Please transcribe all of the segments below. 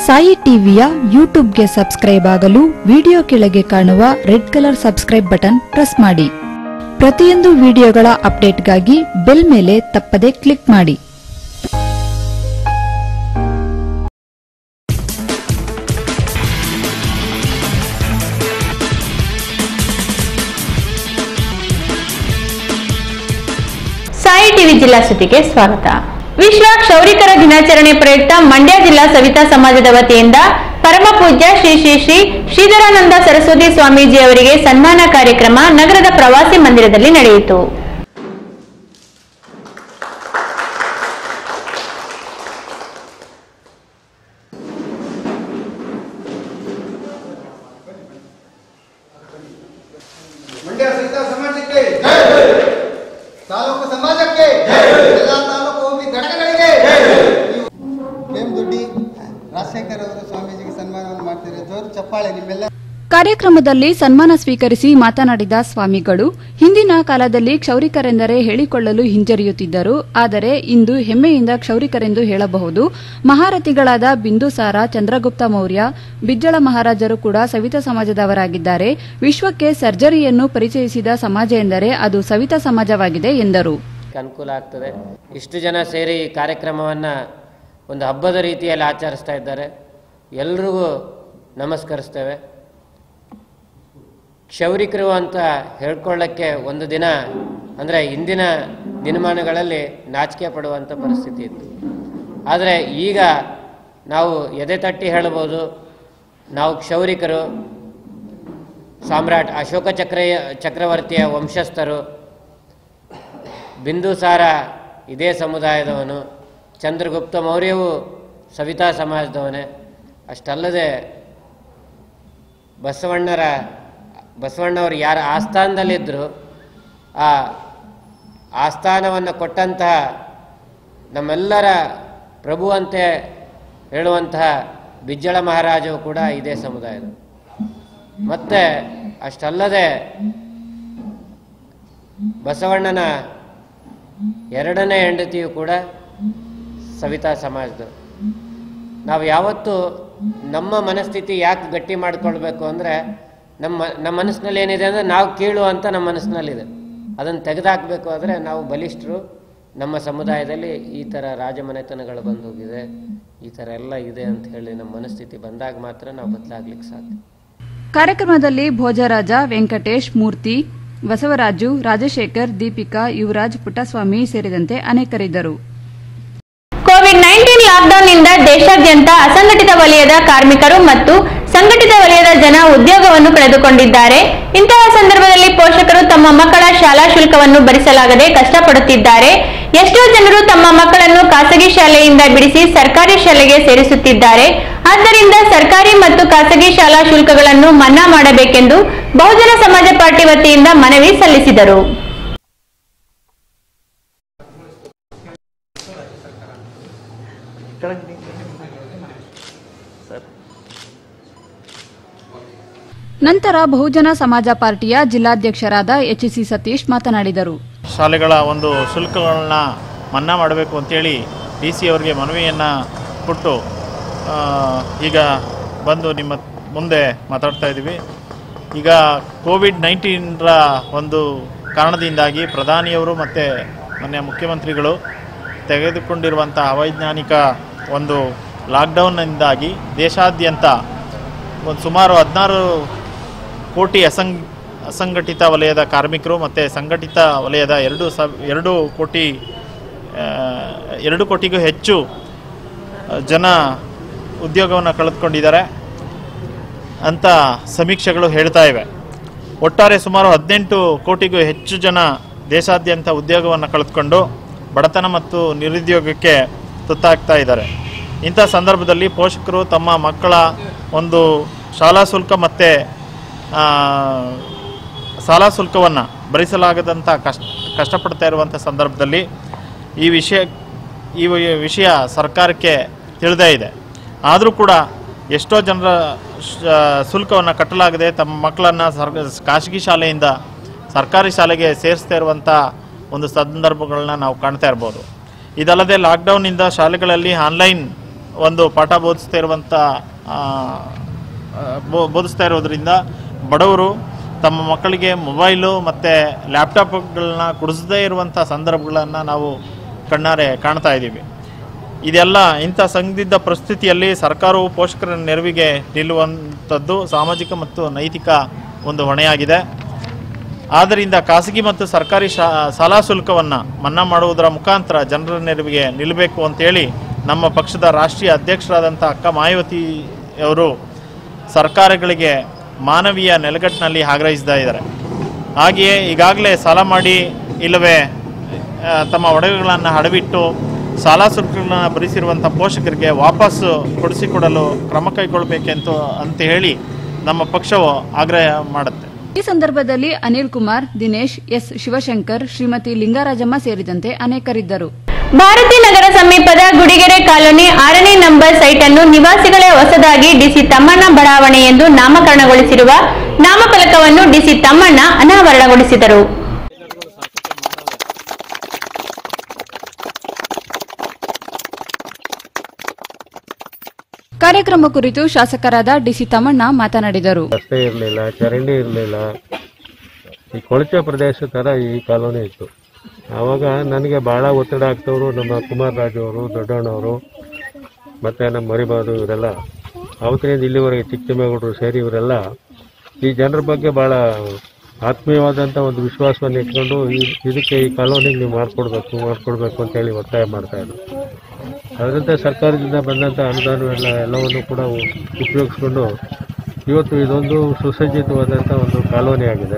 ಸಾಯಿ ಟಿವಿಯ ಯೂಟ್ಯೂಬ್ಗೆ ಸಬ್ಸ್ಕ್ರೈಬ್ ಆಗಲು ವಿಡಿಯೋ ಕೆಳಗೆ ಕಾಣುವ red colour subscribe button press ಮಾಡಿ ಪ್ರತಿಯೊಂದು ವಿಡಿಯೋಗಳ ಅಪ್ಡೇಟ್ಗಾಗಿ ಬೆಲ್ ಮೇಲೆ ತಪ್ಪದೆ ಕ್ಲಿಕ್ ಮಾಡಿ ಸಾಯಿ ಟಿವಿ ಜಿಲ್ಲಾ ಸುದ್ದಿಗೆ ಸ್ವಾಗತ ವಿಶ್ವ ಕ್ಷೌರಿಕರ ದಿನಾಚರಣೆ ಪ್ರಯುಕ್ತ ಮಂಡ್ಯ ಜಿಲ್ಲಾ ಸವಿತಾ ಸಮಾಜದ ವತಿಯಿಂದ ಪರಮ ಪೂಜ್ಯ ಶ್ರೀ ಶ್ರೀ ಶ್ರೀ ಶ್ರೀಧರಾನಂದ ಸರಸ್ವತಿ ಸ್ವಾಮೀಜಿ ಅವರಿಗೆ ಸನ್ಮಾನ ಕಾರ್ಯಕ್ರಮ ನಗರದ ಪ್ರವಾಸಿ ಮಂದಿರದಲ್ಲಿ ನಡೆಯಿತು ಮಂಡ್ಯ ಸಹಿತ ಸಮಾಜಕ್ಕೆ ತಾಲೂಕು ಸಮಾಜಕ್ಕೆ ಎಲ್ಲ ತಾಲೂಕು ಹೋಗಿ ಘಟಕಗಳಿಗೆ ದುಡ್ಡಿ ರಾಜಶೇಖರ್ ಅವರು ಸ್ವಾಮೀಜಿಗೆ ಸನ್ಮಾನವನ್ನು ಮಾಡ್ತಿದ್ದಾರೆ ಜೋರು ಚಪ್ಪಾಳೆ ನಿಮ್ಮೆಲ್ಲ ಕಾರ್ಯಕ್ರಮದಲ್ಲಿ ಸನ್ಮಾನ ಸ್ವೀಕರಿಸಿ ಮಾತನಾಡಿದ ಸ್ವಾಮಿಗಳು ಹಿಂದಿನ ಕಾಲದಲ್ಲಿ ಕ್ಷೌರಿಕರೆಂದರೆ ಹೇಳಿಕೊಳ್ಳಲು ಹಿಂಜರಿಯುತ್ತಿದ್ದರು ಆದರೆ ಇಂದು ಹೆಮ್ಮೆಯಿಂದ ಕ್ಷೌರಿಕರೆಂದು ಹೇಳಬಹುದು ಮಹಾರಥಿಗಳಾದ ಬಿಂದುಸಾರ ಚಂದ್ರಗುಪ್ತ ಮೌರ್ಯ ಬಿಜ್ಜಳ ಮಹಾರಾಜರು ಕೂಡ ಸವಿತಾ ಸಮಾಜದವರಾಗಿದ್ದಾರೆ ವಿಶ್ವಕ್ಕೆ ಸರ್ಜರಿಯನ್ನು ಪರಿಚಯಿಸಿದ ಸಮಾಜ ಎಂದರೆ ಅದು ಸವಿತಾ ಸಮಾಜವಾಗಿದೆ ಎಂದರು ಅನುಕೂಲ ಆಗ್ತದೆ ಇಷ್ಟು ಜನ ಸೇರಿ ಈ ಕಾರ್ಯಕ್ರಮವನ್ನು ಒಂದು ಹಬ್ಬದ ರೀತಿಯಲ್ಲಿ ಆಚರಿಸ್ತಾ ಇದ್ದಾರೆ ಎಲ್ರಿಗೂ ನಮಸ್ಕರಿಸ್ತೇವೆ ಕ್ಷೌರಿಕರು ಅಂತ ಹೇಳ್ಕೊಳ್ಳೋಕ್ಕೆ ಒಂದು ದಿನ ಅಂದರೆ ಇಂದಿನ ದಿನಮಾನಗಳಲ್ಲಿ ನಾಚಿಕೆ ಪಡುವಂಥ ಪರಿಸ್ಥಿತಿ ಇತ್ತು ಆದರೆ ಈಗ ನಾವು ಎದೆ ತಟ್ಟಿ ಹೇಳ್ಬೋದು ನಾವು ಕ್ಷೌರಿಕರು ಸಾಮ್ರಾಟ್ ಅಶೋಕ ಚಕ್ರ ಚಕ್ರವರ್ತಿಯ ವಂಶಸ್ಥರು ಬಿಂದುಸಾರ ಇದೇ ಸಮುದಾಯದವನು ಚಂದ್ರಗುಪ್ತ ಮೌರ್ಯವು ಸವಿತಾ ಸಮಾಜದವನೇ ಅಷ್ಟಲ್ಲದೆ ಬಸವಣ್ಣರ ಬಸವಣ್ಣವರು ಯಾರ ಆಸ್ಥಾನದಲ್ಲಿದ್ದರು ಆ ಆಸ್ಥಾನವನ್ನು ಕೊಟ್ಟಂತಹ ನಮ್ಮೆಲ್ಲರ ಪ್ರಭು ಅಂತೆ ಹೇಳುವಂತಹ ಬಿಜ್ಜಳ ಮಹಾರಾಜವು ಕೂಡ ಇದೇ ಸಮುದಾಯದ ಮತ್ತೆ ಅಷ್ಟಲ್ಲದೆ ಬಸವಣ್ಣನ ಎರಡನೇ ಹೆಂಡತಿಯು ಕೂಡ ಸವಿತಾ ಸಮಾಜದ ನಾವು ಯಾವತ್ತೂ ನಮ್ಮ ಮನಸ್ಥಿತಿ ಯಾಕೆ ಗಟ್ಟಿ ಮಾಡ್ಕೊಳ್ಬೇಕು ಅಂದರೆ ನಮ್ಮ ನಮ್ಮ ಮನಸ್ಸಿನಲ್ಲಿ ಏನಿದೆ ಅಂದರೆ ನಾವು ಕೀಳು ಅಂತ ನಮ್ಮ ಮನಸ್ಸಿನಲ್ಲಿದೆ ಅದನ್ನು ತೆಗೆದುಹಾಕಬೇಕು ಆದರೆ ನಾವು ಬಲಿಷ್ಠರು ನಮ್ಮ ಸಮುದಾಯದಲ್ಲಿ ಈ ಥರ ರಾಜಮನೆತನಗಳು ಬಂದು ಹೋಗಿದೆ ಈ ಥರ ಎಲ್ಲ ಇದೆ ಅಂತ ಹೇಳಿ ನಮ್ಮ ಮನಸ್ಥಿತಿ ಬಂದಾಗ ಮಾತ್ರ ನಾವು ಬದಲಾಗ್ಲಿಕ್ಕೆ ಸಾಧ್ಯ ಕಾರ್ಯಕ್ರಮದಲ್ಲಿ ಭೋಜರಾಜ ವೆಂಕಟೇಶ್ ಮೂರ್ತಿ ಬಸವರಾಜು ರಾಜಶೇಖರ್ ದೀಪಿಕಾ ಯುವರಾಜ್ ಪುಟ್ಟಸ್ವಾಮಿ ಸೇರಿದಂತೆ ಅನೇಕರಿದ್ದರು ಕೋವಿಡ್ ನೈನ್ಟೀನ್ ಲಾಕ್ಡೌನ್ನಿಂದ ದೇಶಾದ್ಯಂತ ಅಸಂಘಟಿತ ವಲಯದ ಕಾರ್ಮಿಕರು ಮತ್ತು ಸಂಘಟಿತ ವಲಯದ ಜನ ಉದ್ಯೋಗವನ್ನು ಕಳೆದುಕೊಂಡಿದ್ದಾರೆ ಇಂತಹ ಸಂದರ್ಭದಲ್ಲಿ ಪೋಷಕರು ತಮ್ಮ ಮಕ್ಕಳ ಶಾಲಾ ಶುಲ್ಕವನ್ನು ಭರಿಸಲಾಗದೆ ಕಷ್ಟಪಡುತ್ತಿದ್ದಾರೆ ಎಷ್ಟೋ ಜನರು ತಮ್ಮ ಮಕ್ಕಳನ್ನು ಖಾಸಗಿ ಶಾಲೆಯಿಂದ ಬಿಡಿಸಿ ಸರ್ಕಾರಿ ಶಾಲೆಗೆ ಸೇರಿಸುತ್ತಿದ್ದಾರೆ ಆದ್ದರಿಂದ ಸರ್ಕಾರಿ ಮತ್ತು ಖಾಸಗಿ ಶಾಲಾ ಶುಲ್ಕಗಳನ್ನು ಮನ್ನಾ ಮಾಡಬೇಕೆಂದು ಬಹುಜನ ಸಮಾಜ ಪಾರ್ಟಿ ವತಿಯಿಂದ ಮನವಿ ಸಲ್ಲಿಸಿದರು ನಂತರ ಬಹುಜನ ಸಮಾಜ ಪಾರ್ಟಿಯ ಜಿಲ್ಲಾಧ್ಯಕ್ಷರಾದ ಎಚ್ಸಿ ಸತೀಶ್ ಮಾತನಾಡಿದರು ಶಾಲೆಗಳ ಒಂದು ಶುಲ್ಕಗಳನ್ನ ಮನ್ನಾ ಮಾಡಬೇಕು ಅಂತೇಳಿ ಡಿ ಸಿ ಅವರಿಗೆ ಮನವಿಯನ್ನು ಕೊಟ್ಟು ಆ, ಈಗ ಬಂದು ನಿಮ್ಮ ಮುಂದೆ ಮಾತಾಡ್ತಾ ಇದ್ದೀವಿ ಈಗ ಕೋವಿಡ್ ನೈನ್ಟೀನ್ರ ಒಂದು ಕಾರಣದಿಂದಾಗಿ ಪ್ರಧಾನಿಯವರು ಮತ್ತು ಮಾನ್ಯ ಮುಖ್ಯಮಂತ್ರಿಗಳು ತೆಗೆದುಕೊಂಡಿರುವಂಥ ಅವೈಜ್ಞಾನಿಕ ಒಂದು ಲಾಕ್ಡೌನ್ನಿಂದಾಗಿ ದೇಶಾದ್ಯಂತ ಒಂದು ಸುಮಾರು ಹದಿನಾರು ಕೋಟಿ ಅಸಂಗ್ ಅಸಂಘಟಿತ ವಲಯದ ಕಾರ್ಮಿಕರು ಮತ್ತು ಸಂಘಟಿತ ವಲಯದ ಎರಡು ಸ ಎರಡು ಕೋಟಿ ಆ, ಎರಡು ಕೋಟಿಗೂ ಹೆಚ್ಚು ಆ, ಜನ ಉದ್ಯೋಗವನ್ನು ಕಳೆದುಕೊಂಡಿದ್ದಾರೆ ಅಂತ ಸಮೀಕ್ಷೆಗಳು ಹೇಳ್ತಾ ಇವೆ ಒಟ್ಟಾರೆ ಸುಮಾರು ಹದಿನೆಂಟು ಕೋಟಿಗೂ ಹೆಚ್ಚು ಜನ ದೇಶಾದ್ಯಂತ ಉದ್ಯೋಗವನ್ನು ಕಳೆದುಕೊಂಡು ಬಡತನ ಮತ್ತು ನಿರುದ್ಯೋಗಕ್ಕೆ ತುತ್ತಾಗ್ತಾ ಇದ್ದಾರೆ ಇಂಥ ಸಂದರ್ಭದಲ್ಲಿ ಪೋಷಕರು ತಮ್ಮ ಮಕ್ಕಳ ಒಂದು ಶಾಲಾ ಶುಲ್ಕ ಮತ್ತು ಶಾಲಾ ಶುಲ್ಕವನ್ನು ಭರಿಸಲಾಗದಂಥ ಕಷ್ಟ ಕಷ್ಟಪಡ್ತಾ ಇರುವಂಥ ಸಂದರ್ಭದಲ್ಲಿ ಈ ವಿಷಯ ಈ ವಿ- ವಿಷಯ ಸರ್ಕಾರಕ್ಕೆ ತಿಳಿದೇ ಇದೆ ಆದರೂ ಕೂಡ ಎಷ್ಟೋ ಜನರ ಶುಲ್ಕವನ್ನು ಕಟ್ಟಲಾಗದೆ ತಮ್ಮ ಮಕ್ಕಳನ್ನು ಸರ್ ಖಾಸಗಿ ಶಾಲೆಯಿಂದ ಸರ್ಕಾರಿ ಶಾಲೆಗೆ ಸೇರಿಸ್ತಾ ಇರುವಂಥ ಒಂದು ಸಂದರ್ಭಗಳನ್ನ ನಾವು ಕಾಣ್ತಾ ಇರ್ಬೋದು ಇದಲ್ಲದೆ ಲಾಕ್ಡೌನ್ನಿಂದ ಶಾಲೆಗಳಲ್ಲಿ ಆನ್ಲೈನ್ ಒಂದು ಪಾಠ ಬೋಧಿಸ್ತಾ ಇರುವಂಥ ಆ, ಆ, ಬೋ- ಬೋಧಿಸ್ತಾ ಇರೋದ್ರಿಂದ ಬಡವರು ತಮ್ಮ ಮಕ್ಕಳಿಗೆ ಮೊಬೈಲು ಮತ್ತು ಲ್ಯಾಪ್ಟಾಪ್ಗಳನ್ನ ಕೊಡಿಸದೇ ಇರುವಂಥ ಸಂದರ್ಭಗಳನ್ನು ನಾವು ಕಣ್ಣಾರೆ ಕಾಣ್ತಾ ಇದ್ದೀವಿ ಇದೆಲ್ಲ ಇಂಥ ಸಂದಿಗ್ಧ ಪರಿಸ್ಥಿತಿಯಲ್ಲಿ ಸರ್ಕಾರವು ಪೋಷಕರ ನೆರವಿಗೆ ನಿಲ್ಲುವಂಥದ್ದು ಸಾಮಾಜಿಕ ಮತ್ತು ನೈತಿಕ ಒಂದು ಹೊಣೆಯಾಗಿದೆ ಆದ್ದರಿಂದ ಖಾಸಗಿ ಮತ್ತು ಸರ್ಕಾರಿ ಶಾ ಶಾಲಾ ಶುಲ್ಕವನ್ನು ಮನ್ನಾ ಮಾಡುವುದರ ಮುಖಾಂತರ ಜನರ ನೆರವಿಗೆ ನಿಲ್ಲಬೇಕು ಅಂತೇಳಿ ನಮ್ಮ ಪಕ್ಷದ ರಾಷ್ಟ್ರೀಯ ಅಧ್ಯಕ್ಷರಾದಂಥ ಅಕ್ಕ ಮಾಯಾವತಿ ಅವರು ಸರ್ಕಾರಗಳಿಗೆ ಮಾನವೀಯ ನೆಲೆಗಟ್ಟಿನಲ್ಲಿ ಆಗ್ರಹಿಸ್ತಾ ಇದ್ದಾರೆ ಹಾಗೆಯೇ ಈಗಾಗಲೇ ಸಾಲ ಮಾಡಿ ಇಲ್ಲವೇ ಆ, ತಮ್ಮ ಒಡವೆಗಳನ್ನು ಅಡವಿಟ್ಟು ಶಾಲಾ ಶುಲ್ಕಗಳನ್ನು ಭರಿಸಿರುವಂಥ ಪೋಷಕರಿಗೆ ವಾಪಸ್ಸು ಕೊಡಿಸಿಕೊಡಲು ಕ್ರಮ ಕೈಗೊಳ್ಳಬೇಕೆಂತ ಅಂತ ಹೇಳಿ ನಮ್ಮ ಪಕ್ಷವು ಆಗ್ರಹ ಮಾಡುತ್ತೆ ಈ ಸಂದರ್ಭದಲ್ಲಿ ಅನಿಲ್ ಕುಮಾರ್ ದಿನೇಶ್ ಎಸ್ ಶಿವಶಂಕರ್ ಶ್ರೀಮತಿ ಲಿಂಗರಾಜಮ್ಮ ಸೇರಿದಂತೆ ಅನೇಕರಿದ್ದರು ಭಾರತಿ ನಗರ ಸಮೀಪದ ಗುಡಿಗೆರೆ ಕಾಲೋನಿ ಆರನೇ ನಂಬರ್ ಸೈಟ್ ಅನ್ನು ನಿವಾಸಿಗಳೇ ಹೊಸದಾಗಿ ಡಿಸಿ ತಮ್ಮಣ್ಣ ಬಡಾವಣೆ ಎಂದು ನಾಮಕರಣಗೊಳಿಸಿರುವ ನಾಮಫಲಕವನ್ನು ಡಿಸಿ ತಮ್ಮಣ್ಣ ಅನಾವರಣಗೊಳಿಸಿದರು ಕಾರ್ಯಕ್ರಮ ಕುರಿತು ಶಾಸಕರಾದ ಡಿಸಿ ತಮ್ಮಣ್ಣ ಮಾತನಾಡಿದರು ರಸ್ತೆ ಇರಲಿಲ್ಲ ಚರಂಡಿ ಇರಲಿಲ್ಲ ಈ ಕೊಳಚೆ ಪ್ರದೇಶ ಥರ ಈ ಕಾಲೋನಿ ಇತ್ತು ಆವಾಗ ನನಗೆ ಭಾಳ ಒತ್ತಡ ಆಗ್ತವರು ನಮ್ಮ ಕುಮಾರ್ ರಾಜು ಅವರು ದೊಡ್ಡಣ್ಣವರು ಮತ್ತು ನಮ್ಮ ಮರಿಬಾದು ಇವರೆಲ್ಲ ಅವತ್ತಿನಿಂದ ಇಲ್ಲಿವರೆಗೆ ಚಿಕ್ಕಮೇಗೌಡರು ಸೇರಿ ಇವರೆಲ್ಲ ಈ ಜನರ ಬಗ್ಗೆ ಭಾಳ ಆತ್ಮೀಯವಾದಂಥ ಒಂದು ವಿಶ್ವಾಸವನ್ನು ಇಟ್ಕೊಂಡು ಈ ಇದಕ್ಕೆ ಈ ಕಾಲೋನಿಗೆ ನೀವು ಮಾಡಿಕೊಡ್ಬೇಕು ಮಾಡಿಕೊಡ್ಬೇಕು ಅಂತೇಳಿ ಒತ್ತಾಯ ಮಾಡ್ತಾಯಿದ್ರು ಅದರಂತೆ ಸರ್ಕಾರದಿಂದ ಬಂದಂಥ ಅನುದಾನವೆಲ್ಲ ಎಲ್ಲವನ್ನು ಕೂಡ ಉ- ಉಪಯೋಗಿಸ್ಕೊಂಡು ಇವತ್ತು ಇದೊಂದು ಸುಸಜ್ಜಿತವಾದಂಥ ಒಂದು ಕಾಲೋನಿ ಆಗಿದೆ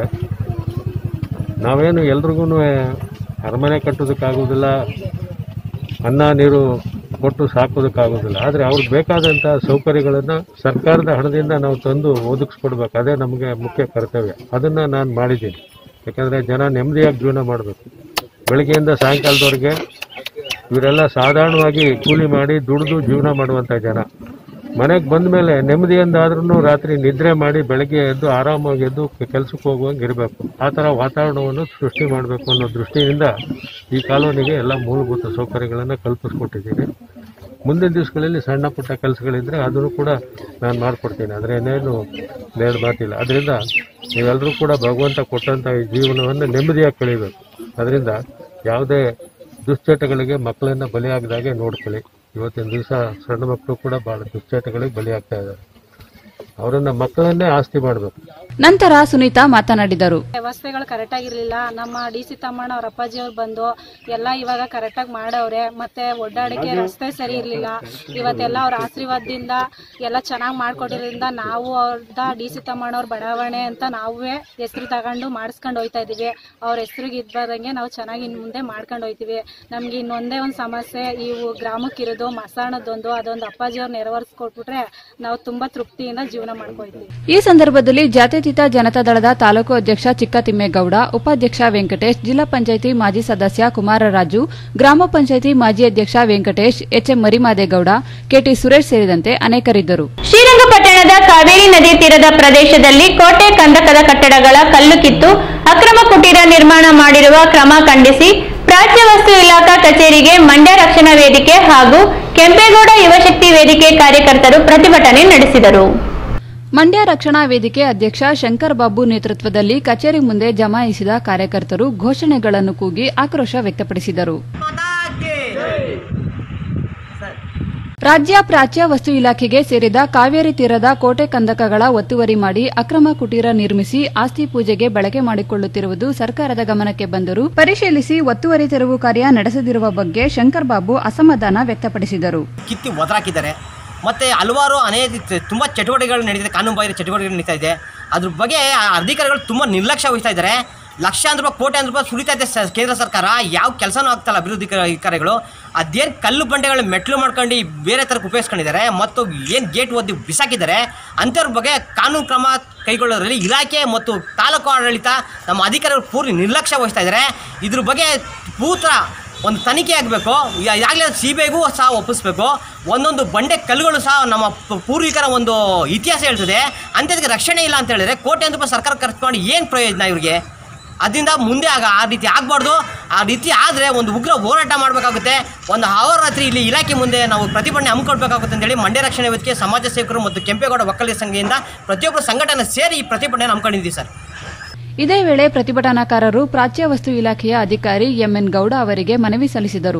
ನಾವೇನು ಎಲ್ರಿಗೂ ಅರಮನೆ ಕಟ್ಟೋದಕ್ಕಾಗೋದಿಲ್ಲ ಅನ್ನ ನೀರು ಕೊಟ್ಟು ಸಾಕೋದಕ್ಕಾಗೋದಿಲ್ಲ ಆದರೆ ಅವ್ರಿಗೆ ಬೇಕಾದಂಥ ಸೌಕರ್ಯಗಳನ್ನು ಸರ್ಕಾರದ ಹಣದಿಂದ ನಾವು ತಂದು ಒದಗಿಸ್ಕೊಡ್ಬೇಕು ಅದೇ ನಮಗೆ ಮುಖ್ಯ ಕರ್ತವ್ಯ ಅದನ್ನು ನಾನು ಮಾಡಿದ್ದೀನಿ ಯಾಕಂದರೆ ಜನ ನೆಮ್ಮದಿಯಾಗಿ ಜೀವನ ಮಾಡಬೇಕು ಬೆಳಗ್ಗೆಯಿಂದ ಸಾಯಂಕಾಲದವರೆಗೆ ಇವರೆಲ್ಲ ಸಾಧಾರಣವಾಗಿ ಕೂಲಿ ಮಾಡಿ ದುಡಿದು ಜೀವನ ಮಾಡುವಂಥ ಜನ ಮನೆಗೆ ಬಂದ ಮೇಲೆ ನೆಮ್ಮದಿಯಿಂದ ಆದ್ರೂ ರಾತ್ರಿ ನಿದ್ರೆ ಮಾಡಿ ಬೆಳಗ್ಗೆ ಎದ್ದು ಆರಾಮಾಗಿ ಎದ್ದು ಕೆಲಸಕ್ಕೆ ಹೋಗುವಂಗೆ ಇರಬೇಕು ಆ ಥರ ವಾತಾವರಣವನ್ನು ಸೃಷ್ಟಿ ಮಾಡಬೇಕು ಅನ್ನೋ ದೃಷ್ಟಿಯಿಂದ ಈ ಕಾಲೋನಿಗೆ ಎಲ್ಲ ಮೂಲಭೂತ ಸೌಕರ್ಯಗಳನ್ನು ಕಲ್ಪಿಸ್ಕೊಟ್ಟಿದ್ದೀನಿ ಮುಂದಿನ ದಿವಸಗಳಲ್ಲಿ ಸಣ್ಣ ಪುಟ್ಟ ಕೆಲಸಗಳಿದ್ರೆ ಅದನ್ನು ಕೂಡ ನಾನು ಮಾಡಿಕೊಡ್ತೀನಿ ಆದರೆ ಏನೇನು ಎರಡು ಮಾತಿಲ್ಲ ಅದರಿಂದ ನೀವೆಲ್ಲರೂ ಕೂಡ ಭಗವಂತ ಕೊಟ್ಟಂಥ ಈ ಜೀವನವನ್ನು ನೆಮ್ಮದಿಯಾಗಿ ಕಳಿಬೇಕು ಅದರಿಂದ ಯಾವುದೇ ದುಶ್ಚಟಗಳಿಗೆ ಮಕ್ಕಳನ್ನ ಬಲಿಯಾಗದಾಗೆ ನೋಡ್ಕೊಳ್ಳಿ ಇವತ್ತಿನ ದಿವಸ ಸಣ್ಣ ಮಕ್ಕಳು ಕೂಡ ಭಾಳ ದುಶ್ಚಟಗಳಿಗೆ ಬಲಿಯಾಗ್ತಾ ಇದ್ದಾರೆ ಅವರನ್ನ ಮಕ್ಕಳನ್ನೇ ಆಸ್ತಿ ಮಾಡಬೇಕು ನಂತರ ಸುನೀತಾ ಮಾತನಾಡಿದರು ವ್ಯವಸ್ಥೆಗಳು ಕರೆಕ್ಟಾಗಿ ಇರಲಿಲ್ಲ ನಮ್ಮ ಡಿ ಸಿ ತಮ್ಮಣ್ಣ ಅವ್ರ ಅಪ್ಪಾಜಿ ಅವ್ರು ಬಂದು ಎಲ್ಲ ಇವಾಗ ಕರೆಕ್ಟಾಗಿ ಮಾಡವ್ರೆ ಮತ್ತೆ ಒಡ್ಡಾಡಕ್ಕೆ ರಸ್ತೆ ಸರಿ ಇರಲಿಲ್ಲ ಇವತ್ತೆಲ್ಲ ಅವ್ರ ಆಶೀರ್ವಾದದಿಂದ ಎಲ್ಲ ಚೆನ್ನಾಗಿ ಮಾಡ್ಕೊಟ್ಟಿರೋದ್ರಿಂದ ನಾವು ಅವ್ರದ ಡಿ ಸಿ ತಮ್ಮಣ್ಣವ್ರ ಬಡಾವಣೆ ಅಂತ ನಾವೇ ಹೆಸರು ತಗೊಂಡು ಮಾಡಿಸ್ಕೊಂಡು ಹೋಯ್ತಾ ಇದೀವಿ ಅವ್ರ ಹೆಸರಿಗೆ ಇದ್ಬಾರ್ದಂಗೆ ನಾವು ಚೆನ್ನಾಗಿ ಇನ್ನು ಮುಂದೆ ಮಾಡ್ಕೊಂಡು ಹೋಯ್ತೀವಿ ನಮ್ಗೆ ಇನ್ನೊಂದೇ ಒಂದು ಸಮಸ್ಯೆ ಇವು ಗ್ರಾಮಕ್ಕಿರೋದು ಮಸಾಣದೊಂದು ಅದೊಂದು ಅಪ್ಪಾಜಿ ಅವ್ರು ನೆರವೇರಿಸ್ಕೊಟ್ಬಿಟ್ರೆ ನಾವು ತುಂಬಾ ತೃಪ್ತಿಯಿಂದ ಜೀವನ ಮಾಡ್ಕೊಳ್ತೀವಿ ಈ ಸಂದರ್ಭದಲ್ಲಿ ಜಾತ್ಯತೀತ ಜನತಾದಳದ ತಾಲೂಕು ಅಧ್ಯಕ್ಷ ಚಿಕ್ಕತಿಮ್ಮೇಗೌಡ ಉಪಾಧ್ಯಕ್ಷ ವೆಂಕಟೇಶ್ ಜಿಲ್ಲಾ ಪಂಚಾಯಿತಿ ಮಾಜಿ ಸದಸ್ಯ ಕುಮಾರರಾಜು ಗ್ರಾಮ ಪಂಚಾಯಿತಿ ಮಾಜಿ ಅಧ್ಯಕ್ಷ ವೆಂಕಟೇಶ್ ಎಚ್ಎಂ ಮರಿಮಾದೇಗೌಡ ಕೆಟಿ ಸುರೇಶ್ ಸೇರಿದಂತೆ ಅನೇಕರಿದ್ದರು ಶ್ರೀರಂಗಪಟ್ಟಣದ ಕಾವೇರಿ ನದಿ ತೀರದ ಪ್ರದೇಶದಲ್ಲಿ ಕೋಟೆ ಕಂದಕದ ಕಟ್ಟಡಗಳ ಕಲ್ಲು ಕಿತ್ತು ಅಕ್ರಮ ಕುಟೀರ ನಿರ್ಮಾಣ ಮಾಡಿರುವ ಕ್ರಮ ಖಂಡಿಸಿ ಪ್ರಾಚ್ಯ ವಸ್ತು ಇಲಾಖಾ ಕಚೇರಿಗೆ ಮಂಡ್ಯ ರಕ್ಷಣಾ ವೇದಿಕೆ ಹಾಗೂ ಕೆಂಪೇಗೌಡ ಯುವಶಕ್ತಿ ವೇದಿಕೆ ಕಾರ್ಯಕರ್ತರು ಪ್ರತಿಭಟನೆ ನಡೆಸಿದರು ಮಂಡ್ಯ ರಕ್ಷಣಾ ವೇದಿಕೆ ಅಧ್ಯಕ್ಷ ಶಂಕರ್ ಬಾಬು ನೇತೃತ್ವದಲ್ಲಿ ಕಚೇರಿ ಮುಂದೆ ಜಮಾಯಿಸಿದ ಕಾರ್ಯಕರ್ತರು ಘೋಷಣೆಗಳನ್ನು ಕೂಗಿ ಆಕ್ರೋಶ ವ್ಯಕ್ತಪಡಿಸಿದರು ರಾಜ್ಯ ಪ್ರಾಚ್ಯ ವಸ್ತು ಇಲಾಖೆಗೆ ಸೇರಿದ ಕಾವೇರಿ ತೀರದ ಕೋಟೆ ಕಂದಕಗಳ ಒತ್ತುವರಿ ಮಾಡಿ ಅಕ್ರಮ ಕುಟೀರ ನಿರ್ಮಿಸಿ ಆಸ್ತಿ ಪೂಜೆಗೆ ಬಳಕೆ ಮಾಡಿಕೊಳ್ಳುತ್ತಿರುವುದು ಸರ್ಕಾರದ ಗಮನಕ್ಕೆ ಬಂದರೂ ಪರಿಶೀಲಿಸಿ ಒತ್ತುವರಿ ತೆರವು ಕಾರ್ಯ ನಡೆಸದಿರುವ ಬಗ್ಗೆ ಶಂಕರ್ ಬಾಬು ಅಸಮಾಧಾನ ವ್ಯಕ್ತಪಡಿಸಿದರು ಕಿತ್ತಿ ಒದರಾಕಿದ್ದಾರೆ ಮತ್ತು ಹಲವಾರು ಅನೇಕ ತುಂಬ ಚಟುವಟಿಕೆಗಳು ನಡೀತಿದೆ ಕಾನೂನು ಬಾಹಿರ ಚಟುವಟಿಕೆಗಳು ನಡೀತಾ ಇದೆ ಅದ್ರ ಬಗ್ಗೆ ಆ ಅಧಿಕಾರಿಗಳು ತುಂಬ ನಿರ್ಲಕ್ಷ್ಯ ವಹಿಸ್ತಾ ಇದ್ದಾರೆ ಲಕ್ಷಾಂತರ ರೂಪಾಯಿ ಕೋಟ್ಯಾಂತರ ರೂಪಾಯಿ ಸುರಿತಾ ಇದೆ ಸ- ಕೇಂದ್ರ ಸರ್ಕಾರ ಯಾವ ಕೆಲಸನೂ ಆಗ್ತಲ್ಲ ಅಭಿವೃದ್ಧಿ ಕ- ಅಧಿಕಾರಿಗಳು ಅದೇನು ಕಲ್ಲು ಬಂಡೆಗಳು ಮೆಟ್ಲು ಮಾಡ್ಕೊಂಡು ಬೇರೆ ಥರಕ್ಕೆ ಉಪಯೋಗಿಸ್ಕೊಂಡಿದ್ದಾರೆ ಮತ್ತು ಏನು ಗೇಟ್ ಒದ್ದು ಬಿಸಾಕಿದ್ದಾರೆ ಅಂಥವ್ರ ಬಗ್ಗೆ ಕಾನೂನು ಕ್ರಮ ಕೈಗೊಳ್ಳೋದ್ರಲ್ಲಿ ಇಲಾಖೆ ಮತ್ತು ತಾಲೂಕು ಆಡಳಿತ ನಮ್ಮ ಅಧಿಕಾರಿಗಳು ಪೂರ್ತಿ ನಿರ್ಲಕ್ಷ್ಯ ವಹಿಸ್ತಾ ಇದ್ದಾರೆ ಇದ್ರ ಬಗ್ಗೆ ಪೂತ್ರ ಒಂದು ತನಿಖೆ ಆಗಬೇಕು ಈಗಾಗಲೇ ಸಿ ಬಿ ಐಗೂ ಸಹ ಒಪ್ಪಿಸ್ಬೇಕು ಒಂದೊಂದು ಬಂಡೆ ಕಲ್ಲುಗಳು ಸಹ ನಮ್ಮ ಪ- ಪೂರ್ವಿಕರ ಒಂದು ಇತಿಹಾಸ ಹೇಳ್ತದೆ ಅಂಥದಕ್ಕೆ ರಕ್ಷಣೆ ಇಲ್ಲ ಅಂತ ಹೇಳಿದ್ರೆ ಕೋಟ್ಯಾಂತರ ರೂಪಾಯಿ ಸರ್ಕಾರ ಖರ್ಚು ಮಾಡಿ ಏನು ಪ್ರಯೋಜನ ಇವ್ರಿಗೆ ಅದರಿಂದ ಮುಂದೆ ಆಗ ಆ ರೀತಿ ಆಗಬಾರ್ದು ಆ ರೀತಿ ಆದರೆ ಒಂದು ಉಗ್ರ ಹೋರಾಟ ಮಾಡಬೇಕಾಗುತ್ತೆ ಒಂದು ರಾತ್ರಿ ಇಲ್ಲಿ ಇಲಾಖೆ ಮುಂದೆ ನಾವು ಪ್ರತಿಭಟನೆ ಹಮ್ಮಿಕೊಳ್ಬೇಕಾಗುತ್ತೆ ಅಂತೇಳಿ ಮಂಡ್ಯ ರಕ್ಷಣಾ ವೇದಿಕೆ ಸಮಾಜ ಸೇವಕರು ಮತ್ತು ಕೆಂಪೇಗೌಡ ಒಕ್ಕಲಿಗ ಸಂಘದಿಂದ ಪ್ರತಿಯೊಬ್ಬರು ಸಂಘಟನೆ ಸೇರಿ ಈ ಪ್ರತಿಭಟನೆ ಹಮ್ಮಿಕೊಂಡಿದ್ದೀವಿ ಸರ್ ಇದೇ ವೇಳೆ ಪ್ರತಿಭಟನಾಕಾರರು ಪ್ರಾಚ್ಯವಸ್ತು ಇಲಾಖೆಯ ಅಧಿಕಾರಿ ಎಂಎನ್ ಗೌಡ ಅವರಿಗೆ ಮನವಿ ಸಲ್ಲಿಸಿದರು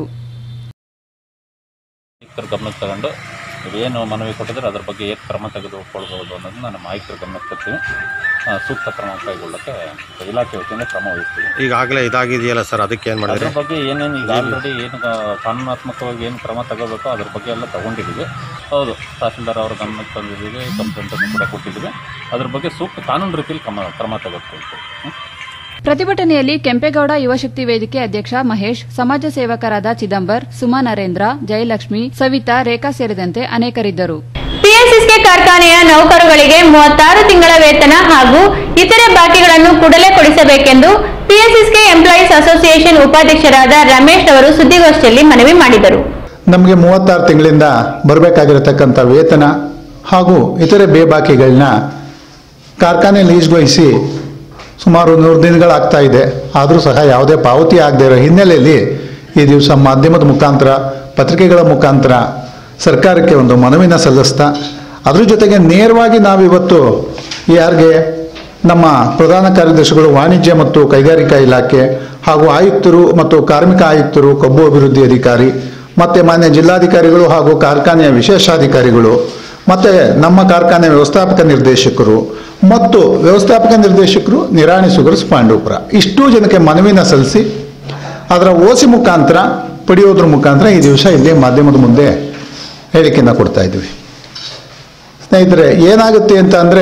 ಆಯುಕ್ತರ ಗಮನಕ್ಕೆ ತಗೊಂಡು ಏನು ಮನವಿ ಕೊಟ್ಟಿದ್ರೆ ಅದ್ರ ಬಗ್ಗೆ ಏನು ಕ್ರಮ ತೆಗೆದುಕೊಳ್ಬೋದು ಅನ್ನೋದನ್ನ ನಮ್ಮ ಆಯುಕ್ತರ ಗಮನಕ್ಕೆ ತರ್ತೀವಿ ಆ, ಸೂಕ್ತ ಕ್ರಮ ಕೈಗೊಳ್ಳಕ್ಕೆ ಇಲಾಖೆ ವತಿಯಿಂದ ಕ್ರಮ ವಹಿಸ್ತೀವಿ ಈಗಾಗಲೇ ಇದಾಗಿದೆಯಲ್ಲ ಸರ್ ಅದಕ್ಕೆ ಏನು ಅದ್ರ ಮಾಡಿದ್ರಿ ಬಗ್ಗೆ ಏನೇನು ಈಗ ಆಲ್ರೆಡಿ ಏನು ಆ, ಕಾನೂನಾತ್ಮಕವಾಗಿ ಏನು ಕ್ರಮ ತಗೋಬೇಕೋ ಅದ್ರ ಬಗ್ಗೆ ಎಲ್ಲ ತಗೊಂಡಿದ್ದೀವಿ ಹೌದು ತಹಸೀಲ್ದಾರ್ ಅವರ ಗಮನಕ್ಕೆ ತಂದಿದ್ದೀವಿ ಕಂಪ್ಲೇಂಟನ್ನು ಕೂಡ ಕೊಟ್ಟಿದ್ದೀವಿ ಅದ್ರ ಬಗ್ಗೆ ಸೂಕ್ತ ಕಾನೂನು ರೀತಿಯಲ್ಲಿ ಕ್ರಮ ಕ್ರಮ ತಗೋಬೇಕು ಹ್ಮ್? ಪ್ರತಿಭಟನೆಯಲ್ಲಿ ಕೆಂಪೇಗೌಡ ಯುವಶಕ್ತಿ ವೇದಿಕೆ ಅಧ್ಯಕ್ಷ ಮಹೇಶ್ ಸಮಾಜ ಸೇವಕರಾದ ಚಿದಂಬರ್ ಸುಮಾ ನರೇಂದ್ರ ಜಯಲಕ್ಷ್ಮಿ ಸವಿತಾ ರೇಖಾ ಸೇರಿದಂತೆ ಅನೇಕರಿದ್ದರು ಪಿಎಸ್ಎಸ್ಕೆ ಕಾರ್ಖಾನೆಯ ನೌಕರರಿಗೆ ಮೂವತ್ತಾರು ತಿಂಗಳ ವೇತನ ಹಾಗೂ ಇತರೆ ಬಾಕಿಗಳನ್ನು ಕೂಡಲೇ ಕೊಡಿಸಬೇಕೆಂದು ಪಿಎಸ್ಎಸ್ಕೆ ಎಂಪ್ಲಾಯೀಸ್ ಅಸೋಸಿಯೇಷನ್ ಉಪಾಧ್ಯಕ್ಷರಾದ ರಮೇಶ್ ಅವರು ಸುದ್ದಿಗೋಷ್ಠಿಯಲ್ಲಿ ಮನವಿ ಮಾಡಿದರು ನಮಗೆ ಮೂವತ್ತಾರು ತಿಂಗಳಿಂದ ಬರಬೇಕಾಗಿರತಕ್ಕಂಥ ವೇತನ ಹಾಗೂ ಇತರೆ ಬೇಬಾಕಿಗಳನ್ನ ಕಾರ್ಖಾನೆ ಲೀಸ್ಗೊಳಿಸಿ ಸುಮಾರು ನೂರು ದಿನಗಳಾಗ್ತಾ ಇದೆ ಆದರೂ ಸಹ ಯಾವುದೇ ಪಾವತಿ ಆಗದೇ ಇರೋ ಹಿನ್ನೆಲೆಯಲ್ಲಿ ಈ ದಿವಸ ಮಾಧ್ಯಮದ ಮುಖಾಂತರ ಪತ್ರಿಕೆಗಳ ಮುಖಾಂತರ ಸರ್ಕಾರಕ್ಕೆ ಒಂದು ಮನವಿನ ಸಲ್ಲಿಸ್ತಾ ಅದ್ರ ಜೊತೆಗೆ ನೇರವಾಗಿ ನಾವಿವತ್ತು ಯಾರಿಗೆ ನಮ್ಮ ಪ್ರಧಾನ ಕಾರ್ಯದರ್ಶಿಗಳು ವಾಣಿಜ್ಯ ಮತ್ತು ಕೈಗಾರಿಕಾ ಇಲಾಖೆ ಹಾಗೂ ಆಯುಕ್ತರು ಮತ್ತು ಕಾರ್ಮಿಕ ಆಯುಕ್ತರು ಕಬ್ಬು ಅಭಿವೃದ್ಧಿ ಅಧಿಕಾರಿ ಮತ್ತು ಮಾನ್ಯ ಜಿಲ್ಲಾಧಿಕಾರಿಗಳು ಹಾಗೂ ಕಾರ್ಖಾನೆಯ ವಿಶೇಷಾಧಿಕಾರಿಗಳು ಮತ್ತು ನಮ್ಮ ಕಾರ್ಖಾನೆ ವ್ಯವಸ್ಥಾಪಕ ನಿರ್ದೇಶಕರು ಮತ್ತು ವ್ಯವಸ್ಥಾಪಕ ನಿರ್ದೇಶಕರು ನಿರಾಣಿ ಸುಗರ್ಸ್ ಪಾಂಡವಪುರ ಇಷ್ಟೂ ಜನಕ್ಕೆ ಮನವಿನ ಸಲ್ಲಿಸಿ ಅದರ ಓಸಿ ಮುಖಾಂತರ ಪಡೆಯೋದ್ರ ಮುಖಾಂತರ ಈ ದಿವಸ ಇಲ್ಲಿ ಮಾಧ್ಯಮದ ಮುಂದೆ ಹೇಳಿಕೆಯನ್ನು ಕೊಡ್ತಾ ಇದ್ವಿ ಸ್ನೇಹಿತರೆ ಏನಾಗುತ್ತೆ ಅಂತ ಅಂದರೆ